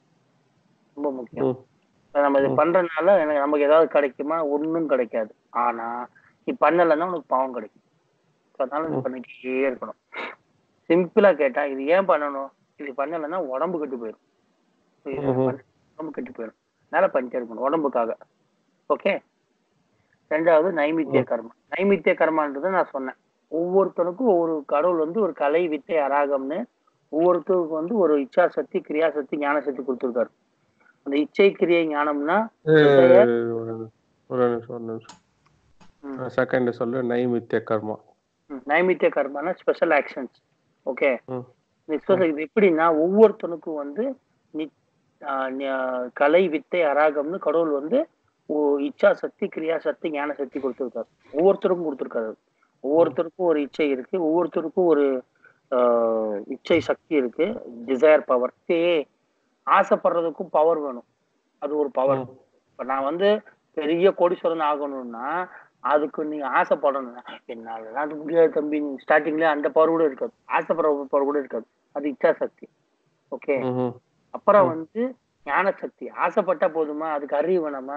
ரொம்ப முக்கியம் ம் இப்ப நம்ம இது பண்றதுனால எனக்கு நமக்கு ஏதாவது கிடைக்குமா ஒண்ணும் கிடைக்காது ஆனா நீ பண்ணலைன்னா உனக்கு பாவம் கிடைக்கும் So, அதனால இது பண்ணிட்டே இருக்கணும் சிம்பிளா கேட்டா இது ஏன் பண்ணணும் இது பண்ணலைன்னா உடம்பு கெட்டு போயிடும் இது ம்ஹும். பண்ண- உடம்பு கெட்டு போயிடும் அதனால பண்ணிட்டே இருக்கணும் உடம்புக்காக ஓகே ரெண்டாவது நைமித்திய கர்மா நைமித்திய கர்மான்றதை நான் சொன்னேன் ஒவ்வொருத்தனுக்கும் ஒவ்வொரு கடவுள் வந்து ஒரு கலை வித்தை அராகம்னு ஒவ்வொருத்தருக்கும் வந்து ஒரு இச்சா சக்தி கிரியா சக்தி ஞான சக்தி கொடுத்துருக்காரு அந்த இச்சை கிரியை ஞானம்னா ஏய், ஒரு ஒரு நிமிஷம் ஒரு நிமிஷம் ம். செகண்ட் சொல்லு நைமித்திய கர்மா ம், நைமித்திய கர்மானா ஸ்பெஷல் ஆக்ஷன்ஸ் ஓகே ம் இந்த ஸ்பெஷல் இது எப்படின்னா ஒவ்வொருத்தனுக்கும் வந்து நி- ஆ, நி- கலை வித்தை அராகம்னு கடவுள் வந்து ஓ- இச்சா சக்தி கிரியா சக்தி ஞான சக்தி கொடுத்துருக்காரு ஒவ்வொருத்தருக்கும் கொடுத்துருக்காரு ஒவ்வொருத்தருக்கும் ஒரு இச்சை இருக்கு ஒவ்வொருத்தருக்கும் ஒரு ஆ, இச்சை சக்தி இருக்கு டிசையர் பவர் ஆசைப்படுறதுக்கும் பவர் வேணும் அது ஒரு பவர் ம். இப்ப நான் வந்து பெரிய கோடீஸ்வரன் ஆகணும்னா அதுக்கு நீங்க ஆசைப்படணும் என்னால அது முடியாது தம்பி ஸ்டார்டிங்ல அந்த பவர் கூட இருக்காது ஆசைப்படுற பவர் கூட இருக்காது அது இச்சா சக்தி ஓகே ம்ஹும். அப்புறம் வந்து ஞான சக்தி ஆசைப்பட்டா போதுமா அதுக்கு அறிவு வேணாமா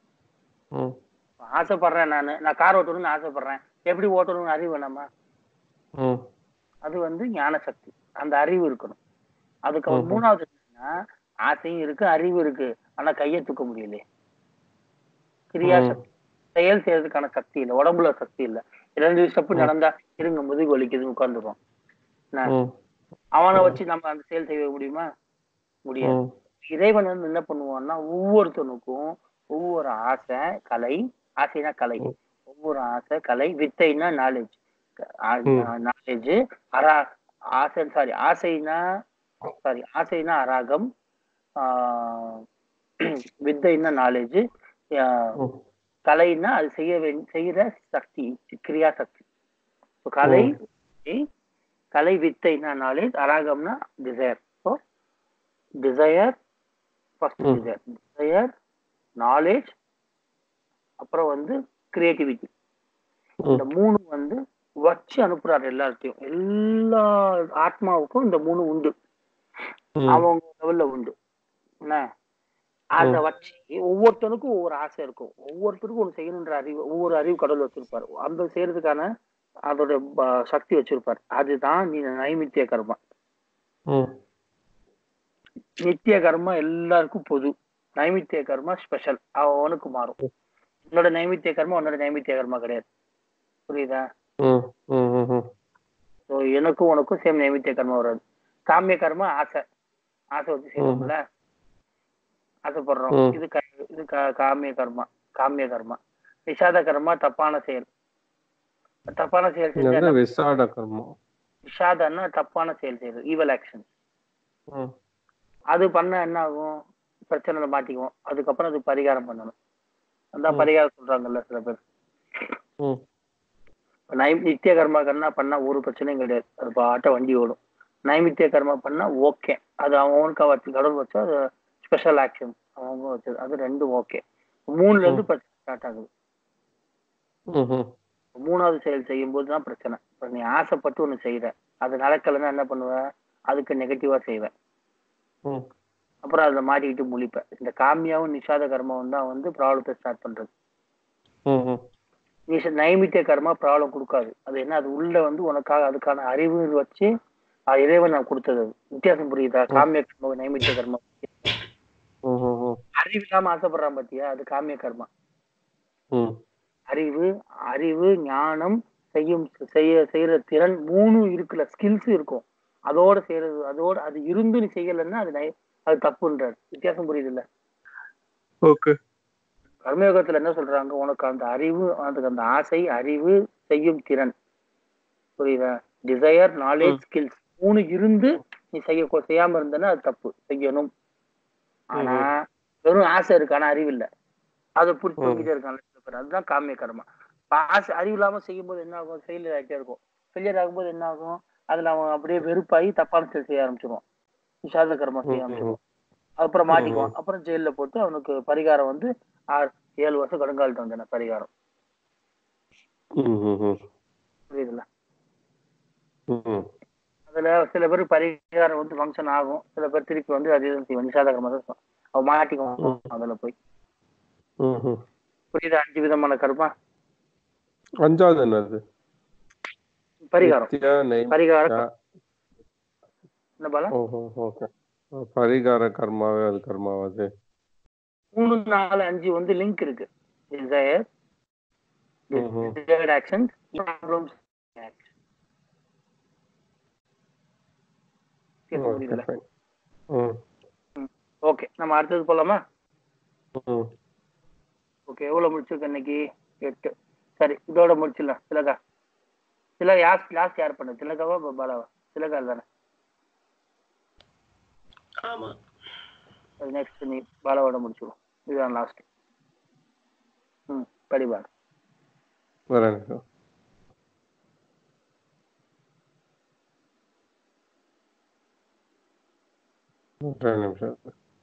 ம் ஆசைப்படுறேன் நானு நான் கார் ஓட்டணும்னு ஆசைப்படுறேன் எப்படி ஓட்டணும்னு அறிவு வேணாமா ம் அது வந்து ஞான சக்தி அந்த அறிவு இருக்கணும் அதுக்கு ம்ஹும். மூணாவது என்னன்னா ஆசையும் இருக்கு அறிவு இருக்கு ஆனா கையை தூக்க முடியலையே கிரியா ம். சக்தி செயல் செய்யறதுக்கான சக்தி இல்ல உடம்புல சக்தி இல்ல இரண்டு ஸ்டெப் நடந்தா இருங்க முதுகு வலிக்குதுன்னு உட்காந்துருவோம் ம் அவனை வச்சு நம்ம அந்த செயல் செய்ய முடியுமா முடியாது ம் இறைவன் வந்து என்ன பண்ணுவான்னா ஒவ்வொருத்தனுக்கும் ஒவ்வொரு ஆசை கலை ஆசைனா கலை ம். ஒவ்வொரு ஆசை கலை வித்தைனா நாலேஜ் ம். நாலேஜ் அரா ஆசை சாரி ஆசைனா சாரி ஆசைனா அராகம் ஆஹ் வித்தைனா நாலேஜ் ம். கலைன்னா அது செய்ய வேண்டிய செய்யற சக்தி கிரியா சக்தி So, கலை வித்தை, கலை வித்தைனா நாலேஜ் அராகம்னா டிசையர் ஸோ டிசையர் ஃபர்ஸ்ட் ம். டிசையர் டிசையர் நாலேஜ் அப்புறம் வந்து கிரியேட்டிவிட்டி இந்த மூணு வந்து வச்சு அனுப்புறாரு எல்லார்ட்டையும் எல்லா ஆத்மாவுக்கும் இந்த மூணு உண்டு ம். அவங்க லெவல்ல உண்டு என்ன அதை வச்சு ஒவ்வொருத்தனுக்கும் ஒவ்வொரு ஆசை இருக்கும் ஒவ்வொருத்தருக்கும் ஒன்று செய்யணுன்ற அறிவு ஒவ்வொரு அறிவு கடவுள் வச்சிருப்பாரு அந்த செய்யறதுக்கான அதோட ப- சக்தி வச்சிருப்பாரு அதுதான் நீ நைமித்திய கர்மா ம். நித்திய கர்மா எல்லாருக்கும் பொது நைமித்திய கர்மா ஸ்பெஷல் அவனுக்கு மாறும் உன்னோட நைமித்திய கர்மா உன்னோட நைமித்திய கர்மா கிடையாது புரியுதா ம். ம். ம். ம். ஸோ எனக்கும் உனக்கும் சேம் நைமித்திய கர்மா வராது காமிய கர்மா ஆசை ஆசை வச்சு செய்யணும்ல ஆசைப்படுறோம் ம். இது க- இது கா- காமிய கர்மா காமிய கர்மா விஷாத கர்மா தப்பான செயல் தப்பான செயல் செஞ்சா இது என்ன- விசாட கர்மா விஷாதன்னா தப்பான செயல் செய்யுது ஈவல் ஆக்ஷன் ம். அது பண்ண என்ன ஆகும் பிரச்சனையில மாட்டிக்குவோம் அதுக்கப்புறம் அது பரிகாரம் பண்ணணும் அதான் ம். பரிகாரம் சொல்றாங்கல்ல சில பேர் ம். நை நித்திய கர்மா கர்மா பண்ணா ஒரு பிரச்சனையும் கிடையாது அது பாட்ட வண்டி ஓடும் நைமித்திய கர்மா பண்ணா ஓகே அது அவனுக்கு வச்சு கடவுள் வச்சு அது ஸ்பெஷல் ஆக்ஷன் அவங்க வச்சது அது ரெண்டும் ஓகே மூணுல இருந்து பிரச்சனை ஸ்டார்ட் ஆகுது ம். ம். மூணாவது செயல் செய்யும் போது தான் பிரச்சனை இப்ப நீ ஆசைப்பட்டு ஒண்ணு செய்யற அது நடக்கலைன்னா என்ன பண்ணுவ அதுக்கு நெகட்டிவா செய்வ ம். அப்புறம் அதுல மாட்டிக்கிட்டு முழிப்ப இந்த காமியாவும் நிஷாத கர்மாவும் தான் வந்து ப்ராப்ளத்தை ஸ்டார்ட் பண்றது ம். ம். நிஷ நைமித்திய கர்மா ப்ராப்ளம் கொடுக்காது அது என்ன அது உள்ள வந்து உனக்காக அதுக்கான அறிவு வச்சு அது இறைவன் நான் கொடுத்தது அது. வித்தியாசம் புரியுதா காமிய கர்மா நைமித்திய கர்மா ம். ம். ம். அறிவு இல்லாம ஆசைப்படுறான் பாத்தியா அது காமிய கர்மா ம். அறிவு அறிவு ஞானம் செய்யும் செய்ய செய்யற திறன் மூணும் இருக்குல்ல ஸ்கில்ஸ் இருக்கும் அதோட செய்யறது அதோட அது இருந்து நீ செய்யலைன்னா அது நை- அது தப்புன்றார் வித்தியாசம் புரியுது இல்ல ஓகே கர்மயோகத்துல என்ன சொல்றாங்க உனக்கு அந்த அறிவு அதுக்கு அந்த ஆசை அறிவு செய்யும் திறன் புரியுதா டிசையர் நாலேஜ் ஸ்கில்ஸ் மூணு இருந்து நீ செய்ய செய்யாம இருந்தனா அது தப்பு செய்யணும் ஆனா வெறும் ஆசை இருக்கு ஆனா அறிவு இல்ல அதை புடிச்சு ம். தூக்கிட்டே இருக்காங்க சில பேர் அதுதான் காமிய கர்மா இப்ப ஆசை அறிவு இல்லாம செய்யும்போது என்ன ஆகும் ஃபெயிலியர் ஆகிட்டே இருக்கும் ஃபெயிலியர் ஆகும்போது என்ன ஆகும் அதுல அவன் அப்படியே வெறுப்பாகி தப்பான செயல் செய்ய ஆரம்பிச்சிருவான் விஷாத கர்மா செய்ய ஆரம்பிச்சிருவான் அப்புறம் மாட்டிக்குவான் அப்புறம் ஜெயில்ல போட்டு அவனுக்கு பரிகாரம் வந்து ஆறு ஏழு வருஷம் கடுங்கால் தண்டனை பரிகாரம் புரியுதுல்ல அதுல சில பேர் பரிகாரம் வந்து ஃபங்க்ஷன் ஆகும் சில பேர் திருப்பி வந்து அதே தான் செய்வாங்க நிஷாத கர்மா தான் செய்வான். அவன் மாட்டிக்குவான் ம். அதுல போய் புரியுதா அஞ்சு விதமான கர்மா அஞ்சாவது என்னது பரிகாரம் நித்யா, நைமிஷா. பரிகாரம் என்ன பாலா ஓஹோ ஓகே பரிகார கர்மாவே அது கர்மாவாது மூணு நாலு அஞ்சு வந்து லிங்க் இருக்கு டிசையர் ம்ஹும். Desired action problems okay fine ம் ஓகே நம்ம அடுத்தது போலாமா ம் ஓகே எவ்வளவு முடிச்சிருக்க இன்னைக்கு எட்டு சரி இதோட முடிச்சிடலாம் திலகா திலகா யார் லாஸ்ட் யார் பண்ண திலகாவா ப- பாலாவா திலகா தானே ஆமா நெக்ஸ்ட் நீ பாலாவோட முடிச்சிடும் இதுதான் லாஸ்ட் ம் படி பாலா ஒரு நிமிஷம் ஒரு நிமிஷம்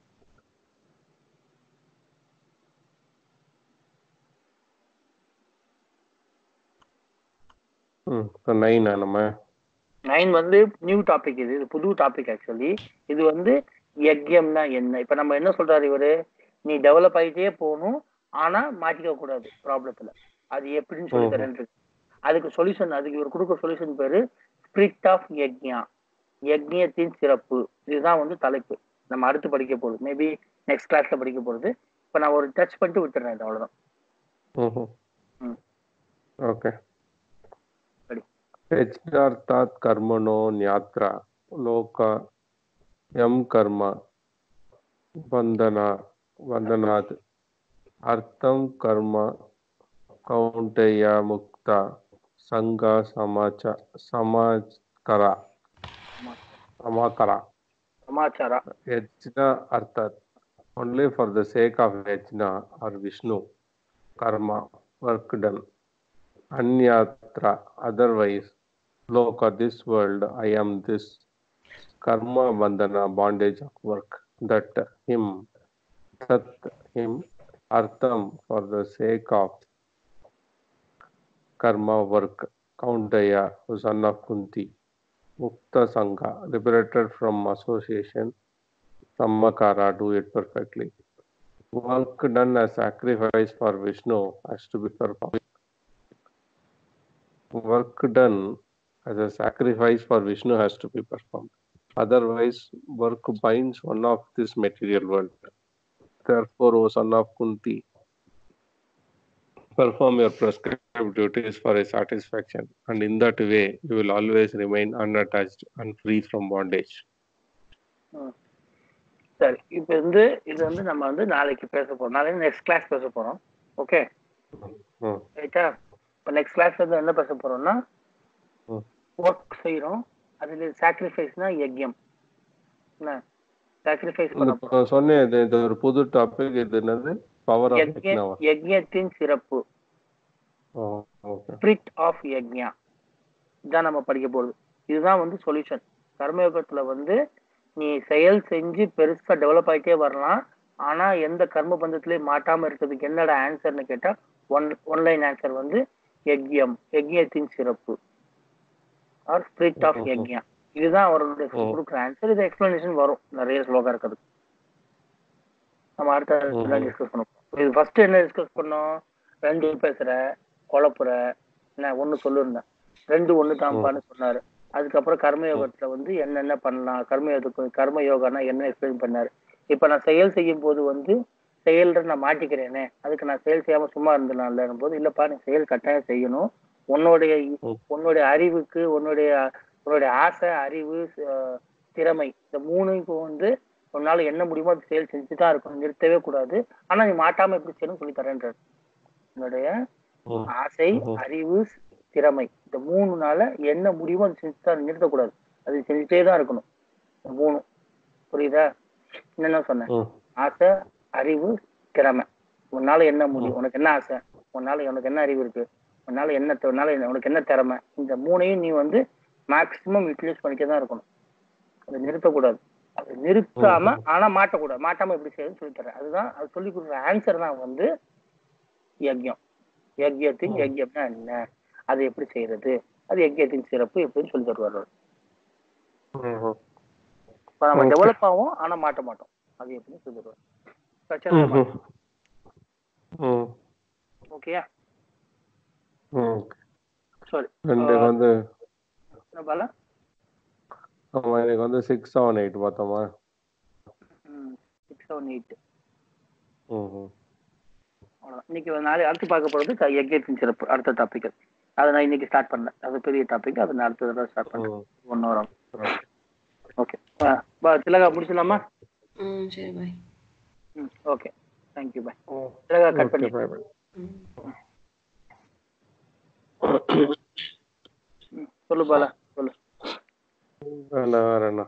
ம் இப்போ நைனா நம்ம நைன் வந்து நியூ டாபிக் இது இது புது டாபிக் ஆக்சுவலி இது வந்து யக்யம்னா என்ன இப்ப நம்ம என்ன சொல்றாரு இவரு நீ டெவலப் ஆகிட்டே போகணும் ஆனா மாட்டிக்க கூடாது ப்ராப்ளத்துல அது எப்படின்னு சொல்லி ம்ஹும். தரேன் இருக்கு. அதுக்கு சொல்யூஷன் அதுக்கு இவர் கொடுக்க சொல்யூஷன் பேரு ஸ்பிரிட் ஆஃப் யக்ஞா யக்ஞத்தின் சிறப்பு இதுதான் வந்து தலைப்பு நம்ம அடுத்து படிக்க போகுது மேபி நெக்ஸ்ட் கிளாஸ்ல படிக்க போறது இப்ப நான் ஒரு டச் பண்ணிட்டு விட்டுறேன் இது அவ்வளவுதான் ம்ஹும். ம். ओके सரி. यज्ञार्थात् कर्मणो न्यात्रा लोक यम कर्म बंधना बंधनात् अर्थं कर्म कौंटेय मुक्ता संग समाच समाकरा समाकरा சமாச்சாரா yajna arthat only for the sake of yajna or vishnu karma work done anyatra otherwise loka this world i am this karma bandhana bondage of work that him that him artham for the sake of karma work countaya son of kunti mukta sangha liberated from association Sammakara do it perfectly. Work done as sacrifice for Vishnu has to be performed. Work done as a sacrifice for Vishnu has to be performed. Otherwise, work binds one of this material world. Therefore, O son of Kunti, perform your prescribed duties for a satisfaction, and in that way, you will always remain unattached and free from bondage. சரி இப்போ வந்து இது வந்து நம்ம வந்து நாளைக்கு பேச போறோம் நாளைக்கு நெக்ஸ்ட் கிளாஸ் பேச போறோம் ஓகே Hmm. ரைட்டா இப்போ நெக்ஸ்ட் கிளாஸ் வந்து என்ன பேச போறோம்னா ம். ஒர்க் செய்யறோம் அதுல சாக்ரிஃபைஸ்னா யஜ்யம் என்ன சாக்ரிஃபைஸ் இந்த பண்ண இப்ப நான் சொன்னேன் இது இது ஒரு புது டாபிக் இது என்னது பவர் ஆஃப் யஜ்ய யஜ்யத்தின் சிறப்பு ஓகே ஸ்பிரிட் ஆஃப் யஜ்யா இதான் நம்ம படிக்க போகுது இதுதான் வந்து சொல்யூஷன் கர்மயோகத்துல வந்து நீ செயல் செஞ்சு பெருசா டெவலப் ஆயிட்டே வரலாம் ஆனா எந்த கர்ம பந்தத்திலயும் மாட்டாம இருக்கிறதுக்கு என்னடா ஆன்சர்னு கேட்டா ஒன் ஒன்லைன் ஆன்சர் வந்து யஜ்யம் யஜ்யத்தின் சிறப்பு ஆர் ஸ்பிரிட் ஆஃப் யஜ்யா இதுதான் அவருடைய ம். கொடுக்குற ஆன்சர் இது எக்ஸ்பிளனேஷன் வரும் நிறைய ஸ்லோகா இருக்குது நம்ம அடுத்த ம். டிஸ்கஸ் பண்ண போறோம் இது ஃபர்ஸ்ட் என்ன டிஸ்கஸ் பண்ணோம் ரெண்டு பேசுற குழப்புற என்ன ஒண்ணு சொல்லிருந்தேன் ரெண்டு ஒண்ணு தான்ப்பான்னு சொன்னாரு அதுக்கப்புறம் கர்மயோகத்துல வந்து என்னென்ன பண்ணலாம் கர்மயோகத்துக்கு கர்ம யோகானா என்ன எக்ஸ்பிளைன் பண்ணாரு இப்ப நான் செயல் செய்யும் போது வந்து செயல்ற நான் மாட்டிக்கிறேனே அதுக்கு நான் செயல் செய்யாம சும்மா இருந்தேன் போது இல்லப்பா நீ செயல் கட்டாயம் செய்யணும் உன்னுடைய ம். உன்னுடைய அறிவுக்கு உன்னுடைய உன்னுடைய ஆசை அறிவு அஹ், திறமை இந்த மூணு இப்போ வந்து உன்னால என்ன முடியுமோ அது செயல் செஞ்சு தான் இருக்கணும் நிறுத்தவே கூடாது ஆனா நீ மாட்டாம எப்படி செய்யணும் சொல்லி தரேன்றார் உன்னுடைய ம். ஆசை ம்ஹும். அறிவு திறமை இந்த மூணு நாள என்ன முடியுமோ அது செஞ்சு தான் நிறுத்தக்கூடாது அது செஞ்சுட்டே தான் இருக்கணும் இந்த மூணு புரியுதா என்னென்ன சொன்னேன் ம். ஆசை அறிவு திறமை உன்னால என்ன முடியும் உனக்கு என்ன ஆசை உன்னால உனக்கு என்ன அறிவு இருக்கு உன்னால என்ன தி- உன்னால என்ன- உனக்கு என்ன திறமை இந்த மூணையும் நீ வந்து மேக்சிமம் யூட்டிலைஸ் பண்ணிக்க தான் இருக்கணும் அதை நிறுத்தக்கூடாது அது நிறுத்தாம ஆனா மாட்டக்கூடாது மாட்டாம எப்படி செய்யணும்னு சொல்லி தரேன் அதுதான் அது சொல்லி கொடுக்குற ஆன்சர் தான் வந்து யஜ்யம் யஜ்யத்தின் யஜ்யம்னா என்ன அது எப்படி செய்யறது அது யஜ்யத்தின் சிறப்பு எப்படின்னு சொல்லி தருவார் அவர். ம்ஹும். இப்ப நம்ம Okay. டெவலப் ஆகும் ஆனா மாட்ட மாட்டோம் அது எப்படின்னு சொல்லி தருவார் பிரச்சனை இல்லை. ம்ஹும். ம். ஓகேயா ம். சாரி ரெண்டு வந்து என்ன பாலா ஆமா எனக்கு வந்து சிக்ஸ் செவன் எயிட் பார்த்தோமா சிக்ஸ் செவன் எயிட் ம் அவ்வளோதான் இன்னைக்கு ஒரு நாளை அடுத்து பார்க்க போகிறது யஜ்யத்தின் சிறப்பு அடுத்த டாபிக் அதை நான் இன்னைக்கு ஸ்டார்ட் பண்ணேன் அது பெரிய டாபிக் அதை நான் அடுத்த தடவை ஸ்டார்ட் பண்ணேன் ம் ஒன் ஹவர் ஆகும் ஓகே பா திலகா முடிச்சிடலாமா ம் சரி பாய் ம் okay thank you bye Thilaga cut okay பண்ணி பை பை ம் ம், சொல்லு பாலா சொல்லு வேணா வேற என்ன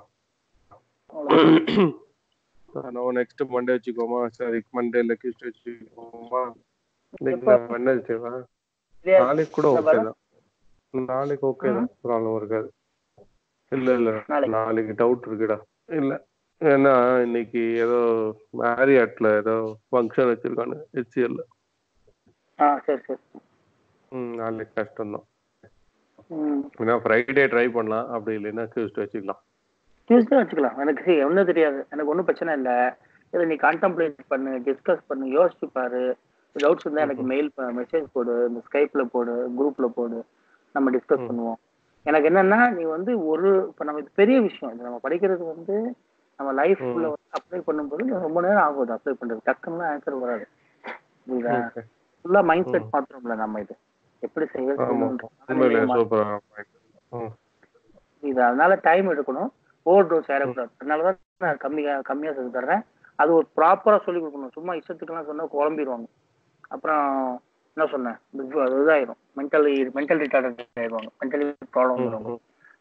அவ்வளவுதான். நம்ம நெக்ஸ்ட் மண்டே வச்சுக்கோமா சரி மண்டே இல்ல டியூஸ்டே வச்சுக்கோமா இன்னைக்கு எப்ப? வெனஸ்டேவா இல்லையா? நாளைக்கு கூட இல்ல, ஓகே வர- தான் நாளைக்கு ஓகே தான் ப்ராப்ளம் இருக்காது இல்ல இல்ல நாளைக்கு. நாளைக்கு டவுட் இருக்குடா இல்ல ஏன்னா இன்னைக்கு ஏதோ மேரியாட்ல ஏதோ ஃபங்க்ஷன் வச்சிருக்கானு ஹெச்சிஎல்ல ஆ சரி சரி ம் நாளைக்கு கஷ்டம் தான் ம் ஏன்னா ஃப்ரைடே ட்ரை பண்ணலாம் அப்படி இல்லைன்னா டியூஸ்டே வச்சுக்கலாம் டியூஸ்டே வச்சுக்கலாம் எனக்கு ஒன்றும் தெரியாது எனக்கு ஒன்றும் பிரச்சனை இல்லை இதை நீ கான்டம்ப்ளேட் பண்ணு டிஸ்கஸ் பண்ணு யோசிச்சு பாரு டவுட்ஸ் இருந்தால் எனக்கு மெயில் மெசேஜ் போடு இந்த ஸ்கைப்பில் போடு குரூப்பில் போடு நம்ம டிஸ்கஸ் பண்ணுவோம் எனக்கு என்னன்னா நீ வந்து ஒரு இப்போ நம்ம இது பெரிய விஷயம் இது நம்ம படிக்கிறது வந்து நம்ம லைஃப்ல வந்து அப்ளை பண்ணும்போது ரொம்ப நேரம் ஆகுது அப்ளை பண்றது டக்குன்னு ஆன்சர் வராது புரியுதா Okay. ஃபுல்லா மைண்ட் செட் மாத்திரம்ல நம்ம இது எப்படி செய்ய ஆமா உண்மையிலே சூப்பரா ம் இது அதனால டைம் எடுக்கணும் ஓவர் டோஸ் ஏறக்கூடாது அதனாலதான் நான் கம்மியா கம்மியா சொல்லி தர்றேன் அது ஒரு ப்ராப்பரா சொல்லி கொடுக்கணும் சும்மா இஷ்டத்துக்குலாம் சொன்னா குழம்பிடுவாங்க அப்புறம் என்ன சொன்னேன் இது- அது இதாயிரும் மென்டலி மென்டல் ரிட்டார்ட் ஆயிடுவாங்க மென்டலி ப்ராப்ளம் வந்துடும்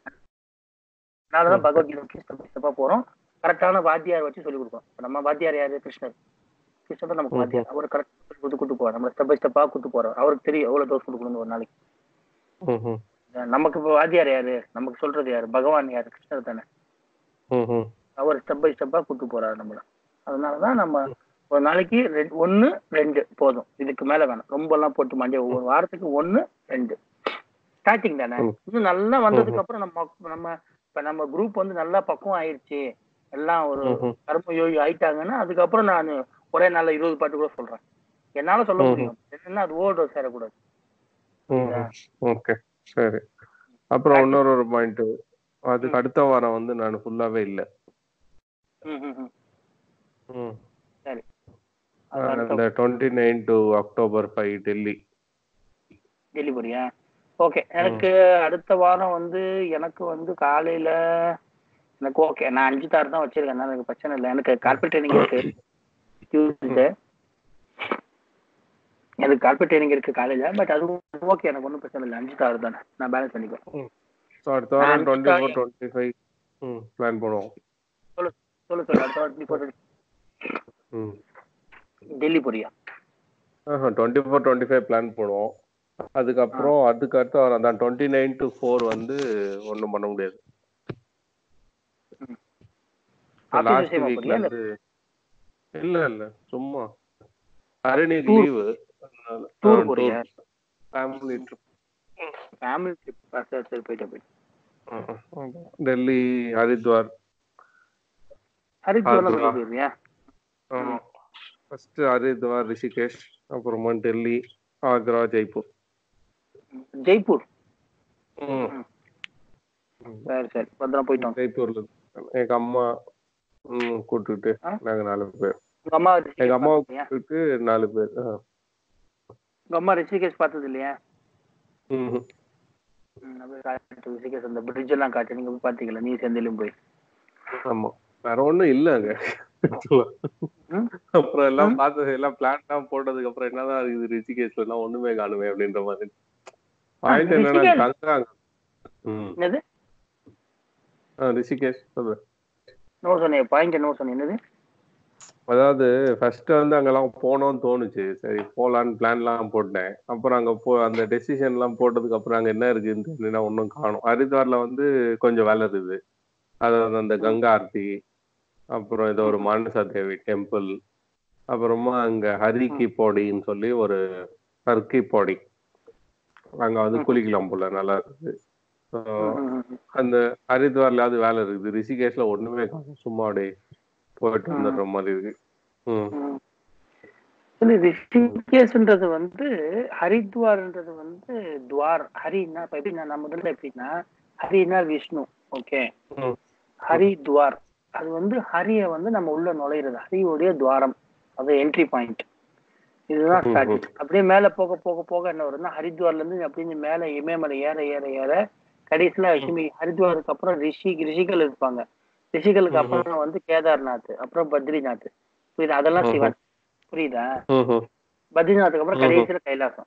அதனாலதான் பகவத்கீதை ஸ்டெப் ஸ்டெப்பா போறோம் கரெக்டான வாத்தியார் வச்சு சொல்லி கொடுப்போம் இப்ப நம்ம வாத்தியார் யாரு கிருஷ்ணர் கிருஷ்ணர் தான் நமக்கு வாத்தியார் அவர் கரெக்ட் கூட்டு கூட்டு போவார் நம்ம ஸ்டெப் பை ஸ்டெப்பா கூட்டு போறோம் அவருக்கு தெரியும் எவ்வளவு டோஸ் கொடுக்கணும் ஒரு நாளைக்கு ம் ம் நமக்கு இப்போ வாத்தியார் யாரு நமக்கு சொல்றது யாரு பகவான் யாரு கிருஷ்ணர் தானே ம் ம் அவர் ஸ்டெப் பை ஸ்டெப்பா கூட்டு போறாரு நம்மள அதனாலதான் நம்ம ஒரு நாளைக்கு ரெண்டு ஒன்னு ரெண்டு போதும் இதுக்கு மேல வேணாம் ரொம்ப எல்லாம் போட்டு மாண்டிய ஒரு வாரத்துக்கு ஒன்னு ரெண்டு ஸ்டார்டிங் தானே ம். இன்னும் நல்லா வந்ததுக்கு அப்புறம் நம்ம நம்ம இப்ப நம்ம குரூப் வந்து நல்லா பக்குவம் ஆயிடுச்சு எல்லாம் ஒரு ம்ஹும். கர்ம யோகி ஆயிட்டாங்கன்னா அதுக்கப்புறம் நான் ஒரே நாள்ல இருபது பாட்டு கூட சொல்றேன் என்னால சொல்ல முடியும் என்னன்னா அது ஓவர் டோஸ் ஏறக்கூடாது ஓகே சரி அப்புறம் இன்னொரு ஒரு பாயிண்ட் அதுக்கு அடுத்த வாரம் வந்து நான் ஃபுல்லாவே இல்ல ம், ம், ம். ம். சரி அது அடுத்த அந்த twenty nine to October five Delhi Delhi போறியா ஓகே எனக்கு அடுத்த வாரம் வந்து எனக்கு வந்து காலையில எனக்கு ஓகே நான் அஞ்சு தார் தான் வச்சிருக்கேன் அதனால எனக்கு பிரச்சனை இல்லை எனக்கு கார்பெட் ட்ரைனிங் இருக்கு டியூஸ்டே எனக்கு கார்பெட் ட்ரைனிங் இருக்கு காலையில பட் அது ஓகே எனக்கு ஒன்றும் பிரச்சனை இல்லை அஞ்சு தார் தானே நான் பேலன்ஸ் பண்ணிக்குவேன் ஸோ அடுத்த வாரம் நான் டுவெண்ட்டி ஃபோர் அஞ்சு டுவெண்ட்டி ஃபைவ் ம் பிளான் பண்ணுவோம் சொல்லு சொல்லு சொல்லு அடுத்த வாரம் before ம் டெல்லி போறியா ஆஹா twenty four twenty five plan பண்ணுவோம் அதுக்கப்புறம் அதுக்கு அடுத்த வாரம் அதான் டுவெண்ட்டி நைன் டு ஃபோர் வந்து ஒன்றும் பண்ண முடியாது Office லாஸ்ட் விஷயமா வீக்ல போறியா இல்ல இருந்து இல்ல இல்ல சும்மா ஹரிணிக்கு Tour. லீவு Tour போறியா? ஃபேமிலி ட்ரிப் ஃபேமிலி ட்ரிப் சரி சரி போயிட்டு போயிட்டு டெல்லி ஹரித்வார் ஹரித்வார் ஆக்ரா. போயிருவியா ஆமா ஃபர்ஸ்ட் ஹரித்வார் ரிஷிகேஷ் அப்புறமா டெல்லி ஆக்ரா ஜெய்ப்பூர் ஜெய்ப்பூர் ம். சரி சரி பத்திரம் போயிட்டு வாங்க ஜெய்ப்பூர்ல எங்க அம்மா ம், கூட்டிட்டு ஆ? நாங்க நாலு பேர் உங்க அம்மா எங்க ரிஷிகேஷ் அம்மாவை பார்த்தது இல்லையா கூட்டிட்டு நாலு பேர் ஆ. உங்க அம்மா ரிஷிகேஷ் பார்த்தது இல்லையா ம்ஹும். ம், அப்படியே காட்டு ரிஷிகேஷ் அந்த பிரிட்ஜ் எல்லாம் காட்டு நீங்க போய் பாத்தீங்களா நீ செந்திலும் போய் ஆமா வேற ஒண்ணும் இல்ல அங்க actually. ம்? அப்புறம் எல்லாம் ம்? பார்த்தது எல்லாம் பிளான் எல்லாம் போட்டதுக்கு அப்புறம் என்னதான் இருக்குது ரிஷிகேஷ்ல எல்லாம் ஒண்ணுமே காணுமே அப்படின்ற மாதிரி பாயிண்ட் என்னன்னா ரிஷிகேஷ். கங்கா ம் என்னது ஆ, ரிஷிகேஷ் சொல்லு நோ சொன்னேன் பாயிண்ட் என்ன சொன்னேன் என்னது அதாவது ஃபர்ஸ்ட் வந்து அங்கெல்லாம் போனோம்னு தோணுச்சு சரி போலான்னு பிளான்லாம் போட்டேன் அப்புறம் அங்க போ அந்த டெசிஷன் எல்லாம் போட்டதுக்கு அப்புறம் அங்க என்ன இருக்குன்னு தெரியல ஒன்றும் காணும் ஹரித்வார்ல வந்து கொஞ்சம் வேலை இருக்குது அதாவது அந்த கங்கா ஆர்த்தி அப்புறம் ஏதோ ஒரு மானசா தேவி டெம்பிள் அப்புறமா அங்க ஹரிக்கி போடின்னு சொல்லி ஒரு ஹர்கி போடி அங்க வந்து குளிக்கலாம் போல நல்லா இருக்குது So, ம், ம், ம். அந்த ஹரித்வார்லயாவது வேலை இருக்குது ரிஷிகேஷ்ல ஒண்ணுமே காணும் சும்மா அப்படியே போயிட்டு வந்துடுற மாதிரி இருக்கு ம் ம். இல்ல ரிஷிகேஷ்ன்றது வந்து ஹரித்வார்ன்றது வந்து துவார் ஹரின்னா இப்ப எப்படின்னா நம்ம முதல்ல எப்படின்னா ஹரினா விஷ்ணு ஓகே ம் ஹரித்வார் அது வந்து ஹரிய வந்து நம்ம உள்ள நுழையிறது ஹரியோடைய துவாரம் அது என்ட்ரி பாயிண்ட் இதுதான் ஸ்டார்டிங் அப்படியே மேல போக போக போக என்ன வரும்னா ஹரித்வார்ல இருந்து அப்படியே மேல இமயமலை ஏற ஏற ஏற கடைசியில லட்சுமி ஹரித்வாருக்கு அப்புறம் ரிஷி ரிஷிகள் இருப்பாங்க ரிஷிகளுக்கு அப்புறம் வந்து கேதார்நாத் அப்புறம் பத்ரிநாத் புரியுதா அதெல்லாம் சிவன் புரியுதா ம் ம் பத்ரிநாத்துக்கு அப்புறம் கடைசியில கைலாசம்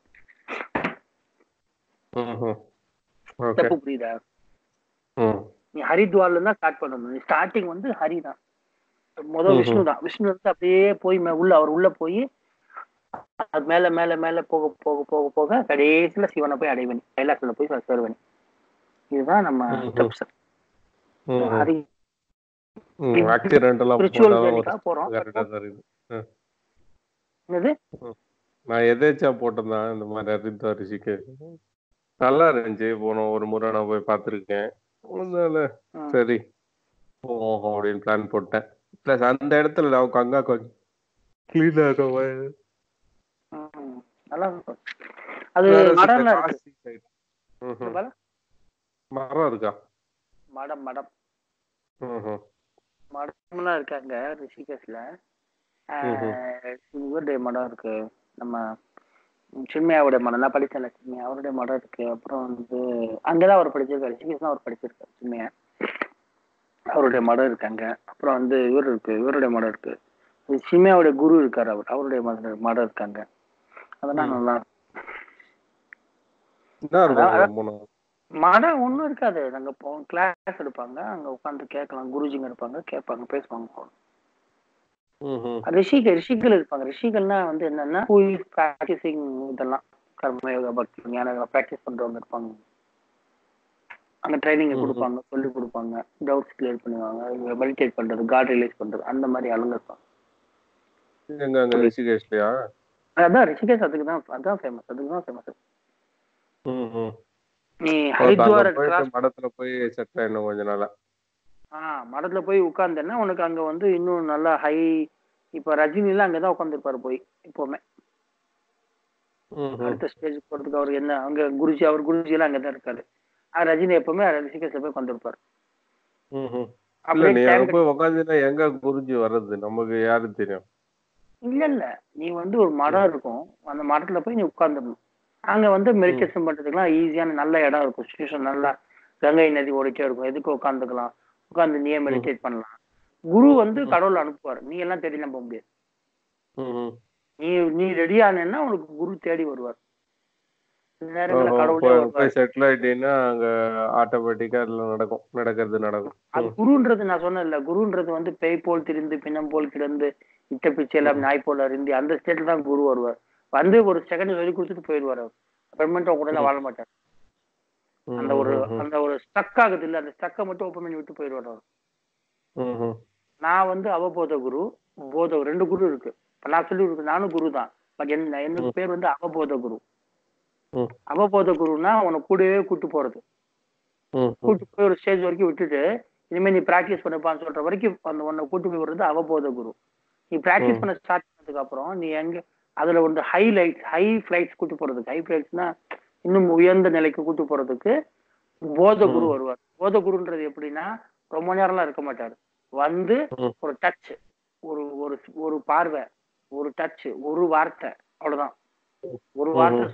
ஓகே ஸ்டெப் புரியுதா ம் நீ ஹரித்வார்ல இருந்தா ஸ்டார்ட் பண்ணணும் நீ ஸ்டார்டிங் வந்து ஹரி தான் முதல் விஷ்ணு தான் விஷ்ணு வந்து அப்படியே போய் மே- உள்ள அவர் உள்ள போய் அது மேல மேல மேல போக போக போக போக கடைசியில சிவனை போய் அடைவனி கைலாசத்துல போய் சேருவனி இதுதான் நம்ம ம்ஹும். ஸ்டெப்ஸ் ம் ஹரி ம் ஆக்சிடென்ட் எல்லாம் ஸ்பிரிச்சுவல் போட்டாலும் ஒரு ஜேர்னிக்காக போறோம் கரெக்டா தான் இருக்குது என்னது நான் எதேச்சா போட்டேன் இந்த மாதிரி ஹரித்வார் ரிஷிகேஷ் நல்லா இருந்துச்சு போனோம் ஒரு முறை நான் போய் பார்த்துருக்கேன் அதனால ம். சரி போவோம் அப்படின்னு பிளான் போட்டேன் ப்ளஸ் அந்த இடத்துல நான் கங்கா கொஞ்சம் கிளீனா இருக்க மாதிரி ம், நல்லா இருக்கும் அது வேற சில மடம்லாம் இருக்கு காசி side. ம்ஹும். பாரு, மரம் இருக்கா மடம் மடம் ம்ஹும். மடம்லாம் இருக்காங்க ரிஷிகேஷ்ல ம்ஹும். ஆஹ் இவருடைய மடம் இருக்கு நம்ம சின்மையாவுடைய மடம் நான் படிச்சேன்ல சின்மையா அவருடைய மடம் இருக்கு அப்புறம் வந்து அங்கதான் அவர் படிச்சிருக்காரு ரிஷிகேஷ் தான் அவர் படிச்சிருக்காரு சின்மையா அவருடைய மடம் இருக்கு அங்க அப்புறம் வந்து இவர் இருக்கு இவருடைய மடம் இருக்கு சின்மையாவுடைய குரு இருக்காரு அவர் அவருடைய மடம் மடம் இருக்காங்க அதெல்லாம் நல்லா இருக்கும். என்ன இருக்கும் அதான், அங்க போனா மடம் ஒண்ணும் இருக்காது நாங்க போ கிளாஸ் எடுப்பாங்க அங்க உட்காந்து கேட்கலாம் குருஜிங்க இருப்பாங்க கேட்பாங்க பேசுவாங்க ம்ஹும். ரிஷிகள் ரிஷிகள் இருப்பாங்க ரிஷிகள்னா வந்து என்னன்னா ப்ராக்டிசிங் இதெல்லாம் கர்ம யோகா பக்தி ஞான ப்ராக்டிஸ் பண்றவங்க இருப்பாங்க அங்க ட்ரைனிங் ம்ஹும். கொடுப்பாங்க சொல்லி கொடுப்பாங்க டவுட்ஸ் கிளியர் பண்ணுவாங்க மெடிடேட் பண்றது காட் ரிலீஸ் பண்றது அந்த மாதிரி ஆளுங்க இருப்பாங்க எங்க அங்க ரிஷிகேஷ்லயா அதான் ரிஷிகேஷ் அதுக்கு தான் அதான் ஃபேமஸ் அதுக்கு தான் ஃபேமஸ் ம்ஹும். நீ அப்ப ஹரித்வார் அங்க போயிட்டு மடத்துல போய் செட் ஆயிடணும் கொஞ்ச நாளா ஆஹ் மடத்துல போய் உட்கார்ந்தேன்னா உனக்கு அங்க வந்து இன்னும் நல்லா ஹை இப்ப ரஜினி எல்லாம் அங்கதான் உட்காந்துருப்பாரு போய் எப்பவுமே ம்ஹும். அடுத்த ஸ்டேஜ் போறதுக்கு அவர் என்ன அங்க குருஜி அவர் குருஜி எல்லாம் அங்கதான் இருக்காரு ஆஹ் ரஜினி எப்பவுமே ரிஷிகேஷ்ல போய் உட்காந்துருப்பாரு ம்ஹும். இல்ல அப்படியே நீ tank- அங்க போய் உக்காந்துனா எங்க குறிஞ்சி வர்றது நமக்கு யாரு தெரியும் இல்ல இல்ல நீ வந்து ஒரு மடம் இருக்கும் அந்த மடத்துல போய் நீ உட்கார்ந்துடணும் அங்க வந்து மெடிடேஷன் பண்றதுக்குலாம் ஈஸியான நல்ல இடம் இருக்கும் சுச்சுவேஷன் நல்லா கங்கை நதி ஓடிட்டே இருக்கும் எதுக்கு உட்காந்துக்கலாம் உட்கார்ந்து நீயே மெடிடேட் பண்ணலாம் குரு வந்து கடவுள் அனுப்புவார் நீ எல்லாம் தேடிலாம் போக முடியாது ம்ஹும். நீ நீ ரெடி ஆனேன்னா உனக்கு குரு தேடி வருவார் சில நேரங்கள்ல ஓஹோ, கடவுளே போய் வருவார் போய் செட்டில் ஆயிட்டீங்கன்னா அங்க ஆட்டோமேட்டிக்கா எல்லாம் நடக்கும் நடக்கிறது நடக்கும் அது குருன்றது நான் சொன்னேன்ல குருன்றது வந்து பேய் போல் திரிந்து பிணம் போல் கிடந்து இட்ட பிச்சை எல்லாம் நாய் போல் அறிந்து அந்த ஸ்டேட்ல தான் குரு வருவார் வந்து ஒரு செகண்ட் சொல்லி கொடுத்துட்டு போயிடுவார் அவர் பெர்மனண்டா கூட வாழ மாட்டார் ம், அந்த ஒரு ம், ம், அந்த ஒரு ஸ்டக் ஆகுது இல்ல அந்த ஸ்டக்கை மட்டும் ஓப்பன் பண்ணி விட்டு போயிடுவார் அவர் ம், ம். நான் வந்து அவபோத குரு போத ரெண்டு குரு இருக்கு இப்ப நான் சொல்லி கொடுக்குறது நானும் குரு தான் பட் என்ன எனக்கு பேர் வந்து அவபோத குரு ம். அவபோத குருன்னா உன்னை கூடவே கூட்டு போறது ம், ம். கூட்டு போய் ஒரு ஸ்டேஜ் வரைக்கும் விட்டுட்டு இனிமே நீ பிராக்டிஸ் பண்ணப்பான்னு சொல்ற வரைக்கும் அந்த உன்னை கூட்டு போய் விடுறது அவபோத குரு நீ பிராக்டிஸ் ம். பண்ண ஸ்டார்ட் பண்ணதுக்கு அப்புறம் நீ எங்க அதுல வந்து ஹை லைட் ஹை ஃபிளைட்ஸ் கூட்டு போறதுக்கு ஹை ஃபிளைட்ஸ்னா இன்னும் உயர்ந்த நிலைக்கு கூட்டு போறதுக்கு போத குரு ம். வருவார் போத குருன்றது எப்படின்னா ரொம்ப நேரம்லாம் இருக்க மாட்டாரு வந்து ம். ஒரு டச் ஒரு ஒரு ஒரு பார்வை ஒரு டச் ஒரு வார்த்தை அவ்வளவுதான் ஒரு வார்த்தை ம். சொல்லுவாரு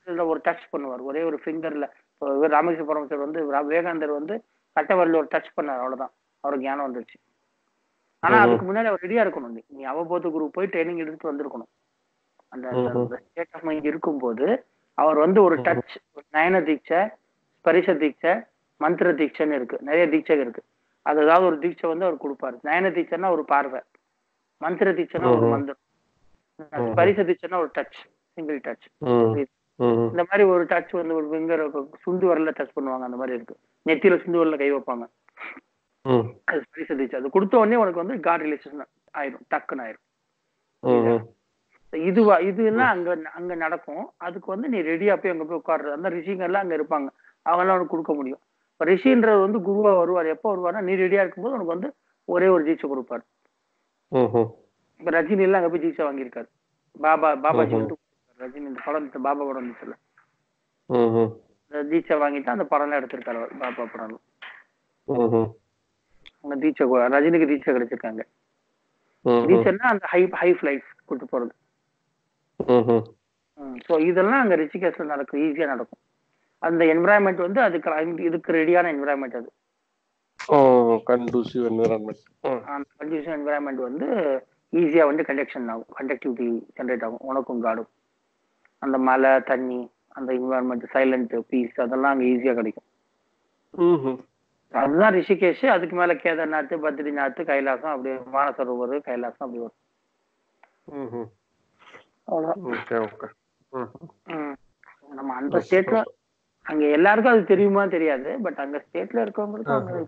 இதுல ஒரு டச் பண்ணுவார் ஒரே ஒரு ஃபிங்கர்ல ராமகிருஷ்ண பரமசர் வந்து ரா- விவேகானந்தர் வந்து கட்டவரில் ஒரு டச் பண்ணார் அவ்வளவுதான் அவருக்கு ஞானம் வந்துருச்சு ஆனா ம்ஹும். அதுக்கு முன்னாடி அவர் ரெடியா இருக்கணும் நீ நீ அவபோத குரு போய் ட்ரைனிங் எடுத்துட்டு வந்திருக்கணும் அந்த ம்ஹும். ஸ்டேட் ஆஃப் மைண்ட் இருக்கும்போது அவர் வந்து ஒரு டச் நயன தீட்சை ஸ்பரிச தீட்சை மந்திர தீட்சைன்னு இருக்கு நிறைய தீட்சை இருக்கு அது ஏதாவது ஒரு தீட்சை வந்து அவர் கொடுப்பாரு நயன தீட்சைன்னா ஒரு பார்வை மந்திர தீட்சைன்னா ஒரு ம்ஹும். மந்திரம் ஸ்பரிச தீட்சைன்னா ஒரு டச் சிங்கிள் டச் ம் ம் இந்த மாதிரி ஒரு டச் வந்து ஒரு ஃபிங்கர் சுண்டு வரல டச் பண்ணுவாங்க அந்த மாதிரி இருக்கு நெத்தியில சுண்டு வரல கை வைப்பாங்க ம் அது ஸ்பரிச தீட்சை அது கொடுத்த உடனே உனக்கு வந்து காட் ரிலேஷன் ஆயிரும் டக்குன்னு ஆயிரும் ம் இதுவா இதுன்னா அங்க அங்க நடக்கும் அதுக்கு வந்து நீ ரெடியா போய் அங்க போய் உட்கார்றது அந்த ரிஷிங்கெல்லாம் அங்க இருப்பாங்க அவங்க எல்லாம் உனக்கு கொடுக்க முடியும் இப்ப ரிஷின்றது வந்து குருவா வருவார் எப்போ வருவார்னா நீ ரெடியா இருக்கும்போது உனக்கு வந்து ஒரே ஒரு தீட்சை கொடுப்பாரு ம் இப்ப ரஜினி எல்லாம் அங்க போய் தீட்சை வாங்கியிருக்காரு பாபா பாபாஜி ம்ஹும். வந்து கொடுத்தாரு. ரஜினி இந்த படம் இந்த பாபா படம் வந்துச்சுல ம் இந்த தீட்சை வாங்கிட்டு அந்த படம்லாம் எடுத்திருக்காரு அவர் பாபா படம் ம் அங்க தீட்சை கொ- ரஜினிக்கு தீட்சை கிடைச்சிருக்காங்க ம் தீட்சைன்னா அந்த ஹை ஹை ஃபிளைட்ஸ் கூட்டு போறது ம் ஸோ இதெல்லாம் அங்க ரிஷிகேஷ்ல நடக்கும் ஈஸியா நடக்கும் அந்த என்விரான்மெண்ட் வந்து அதுக்கு அந்த- இதுக்கு ரெடியான என்விரான்மெண்ட் அது ஓ கண்டூசிவ் என்விரான்மெண்ட் ம் அந்த கண்டிஷன் என்விரான்மெண்ட் வந்து ஈஸியா வந்து கண்டக்ஷன் ஆகும் கண்டக்டிவிட்டி ஜென்ரேட் ஆகும் உனக்கும் காடும் அந்த மலை தண்ணி அந்த என்விரான்மெண்ட் சைலண்ட் பீஸ் அதெல்லாம் அங்க ஈஸியா கிடைக்கும் ம் அதுதான் ரிஷிகேஷ் அதுக்கு மேல கேதார்நாத் பத்ரிநாத் கைலாசம் அப்படி மானசரோவர் கைலாசம் அப்படி வரும் ம் அவ்வளவுதான் ஓகே ஓகே ம் ம். நம்ம அந்த ஸ்டேட்ல அங்க எல்லாருக்கும் அது தெரியுமா தெரியாது பட் அங்க ஸ்டேட்ல இருக்கவங்களுக்கு அவங்க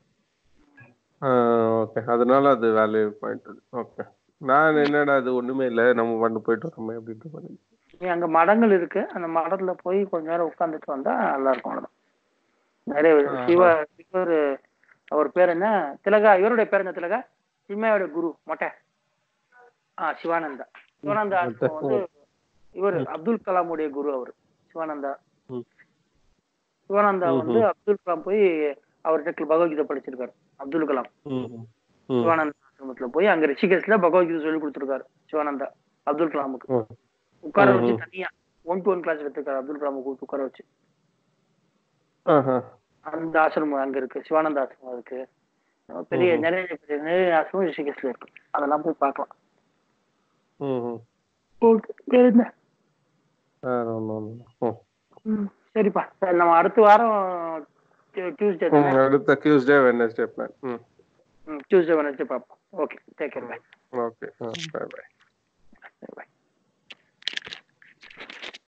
ஓகே அதனால அது வேல்யூ பாயிண்ட் ஓகே நான் என்னடா அது ஒண்ணுமே இல்ல நம்ம பண்ணு போயிட்டு வரோமே அப்படின்ட்டு பண்ணி நீ அங்க மடங்கள் இருக்கு அந்த மடத்துல போய் கொஞ்ச நேரம் உட்காந்துட்டு வந்தா நல்லா இருக்கும் அவ்வளவுதான் நிறைய ஆஹா. சிவ இவர் அவர் பேர் என்ன திலகா இவருடைய பேர் என்ன திலகா சிம்மையோட குரு மொட்டை ஆ சிவானந்தா சிவானந்தா ஆசிரமம் வந்து இவர் அப்துல் கலாமுடைய குரு அவர் சிவானந்தா ம். சிவானந்தா வந்து அப்துல் கலாம் போய் அவர்கிட்ட பகவத்கீதை படிச்சிருக்காரு அப்துல் கலாம் ம் ம் சிவானந்தா ஆசிரமத்துல போய் அங்க ரிஷிகேஷ்ல பகவத்கீதை சொல்லி கொடுத்துருக்காரு சிவானந்தா அப்துல் கலாமுக்கு ம் உட்கார வச்சு தனியா ஒன் டு ஒன் கிளாஸ் எடுத்துருக்காரு அப்துல் கலாம் கூப்பிட்டு உட்கார வச்சு ஆஹா அந்த ஆசிரமம் அங்க இருக்கு சிவானந்த ஆசிரமம் இருக்கு பெரிய நிறைய பெரிய நிறைய ஆசிரமம் ரிஷிகேஷ்ல இருக்கு அதெல்லாம் போய் பார்க்கலாம் ம் ம் ஓகே வேற என்ன வேற ஒண்ணும் இல்ல. ம். ம், சரிப்பா சரி நம்ம அடுத்த வாரம் டியூஸ்டே தானே ம், அடுத்த டியூஸ்டே வெனஸ்டே பிளான் ம் டியூஸ்டே வந்து பார்ப்போம் okay take care bye okay bye bye by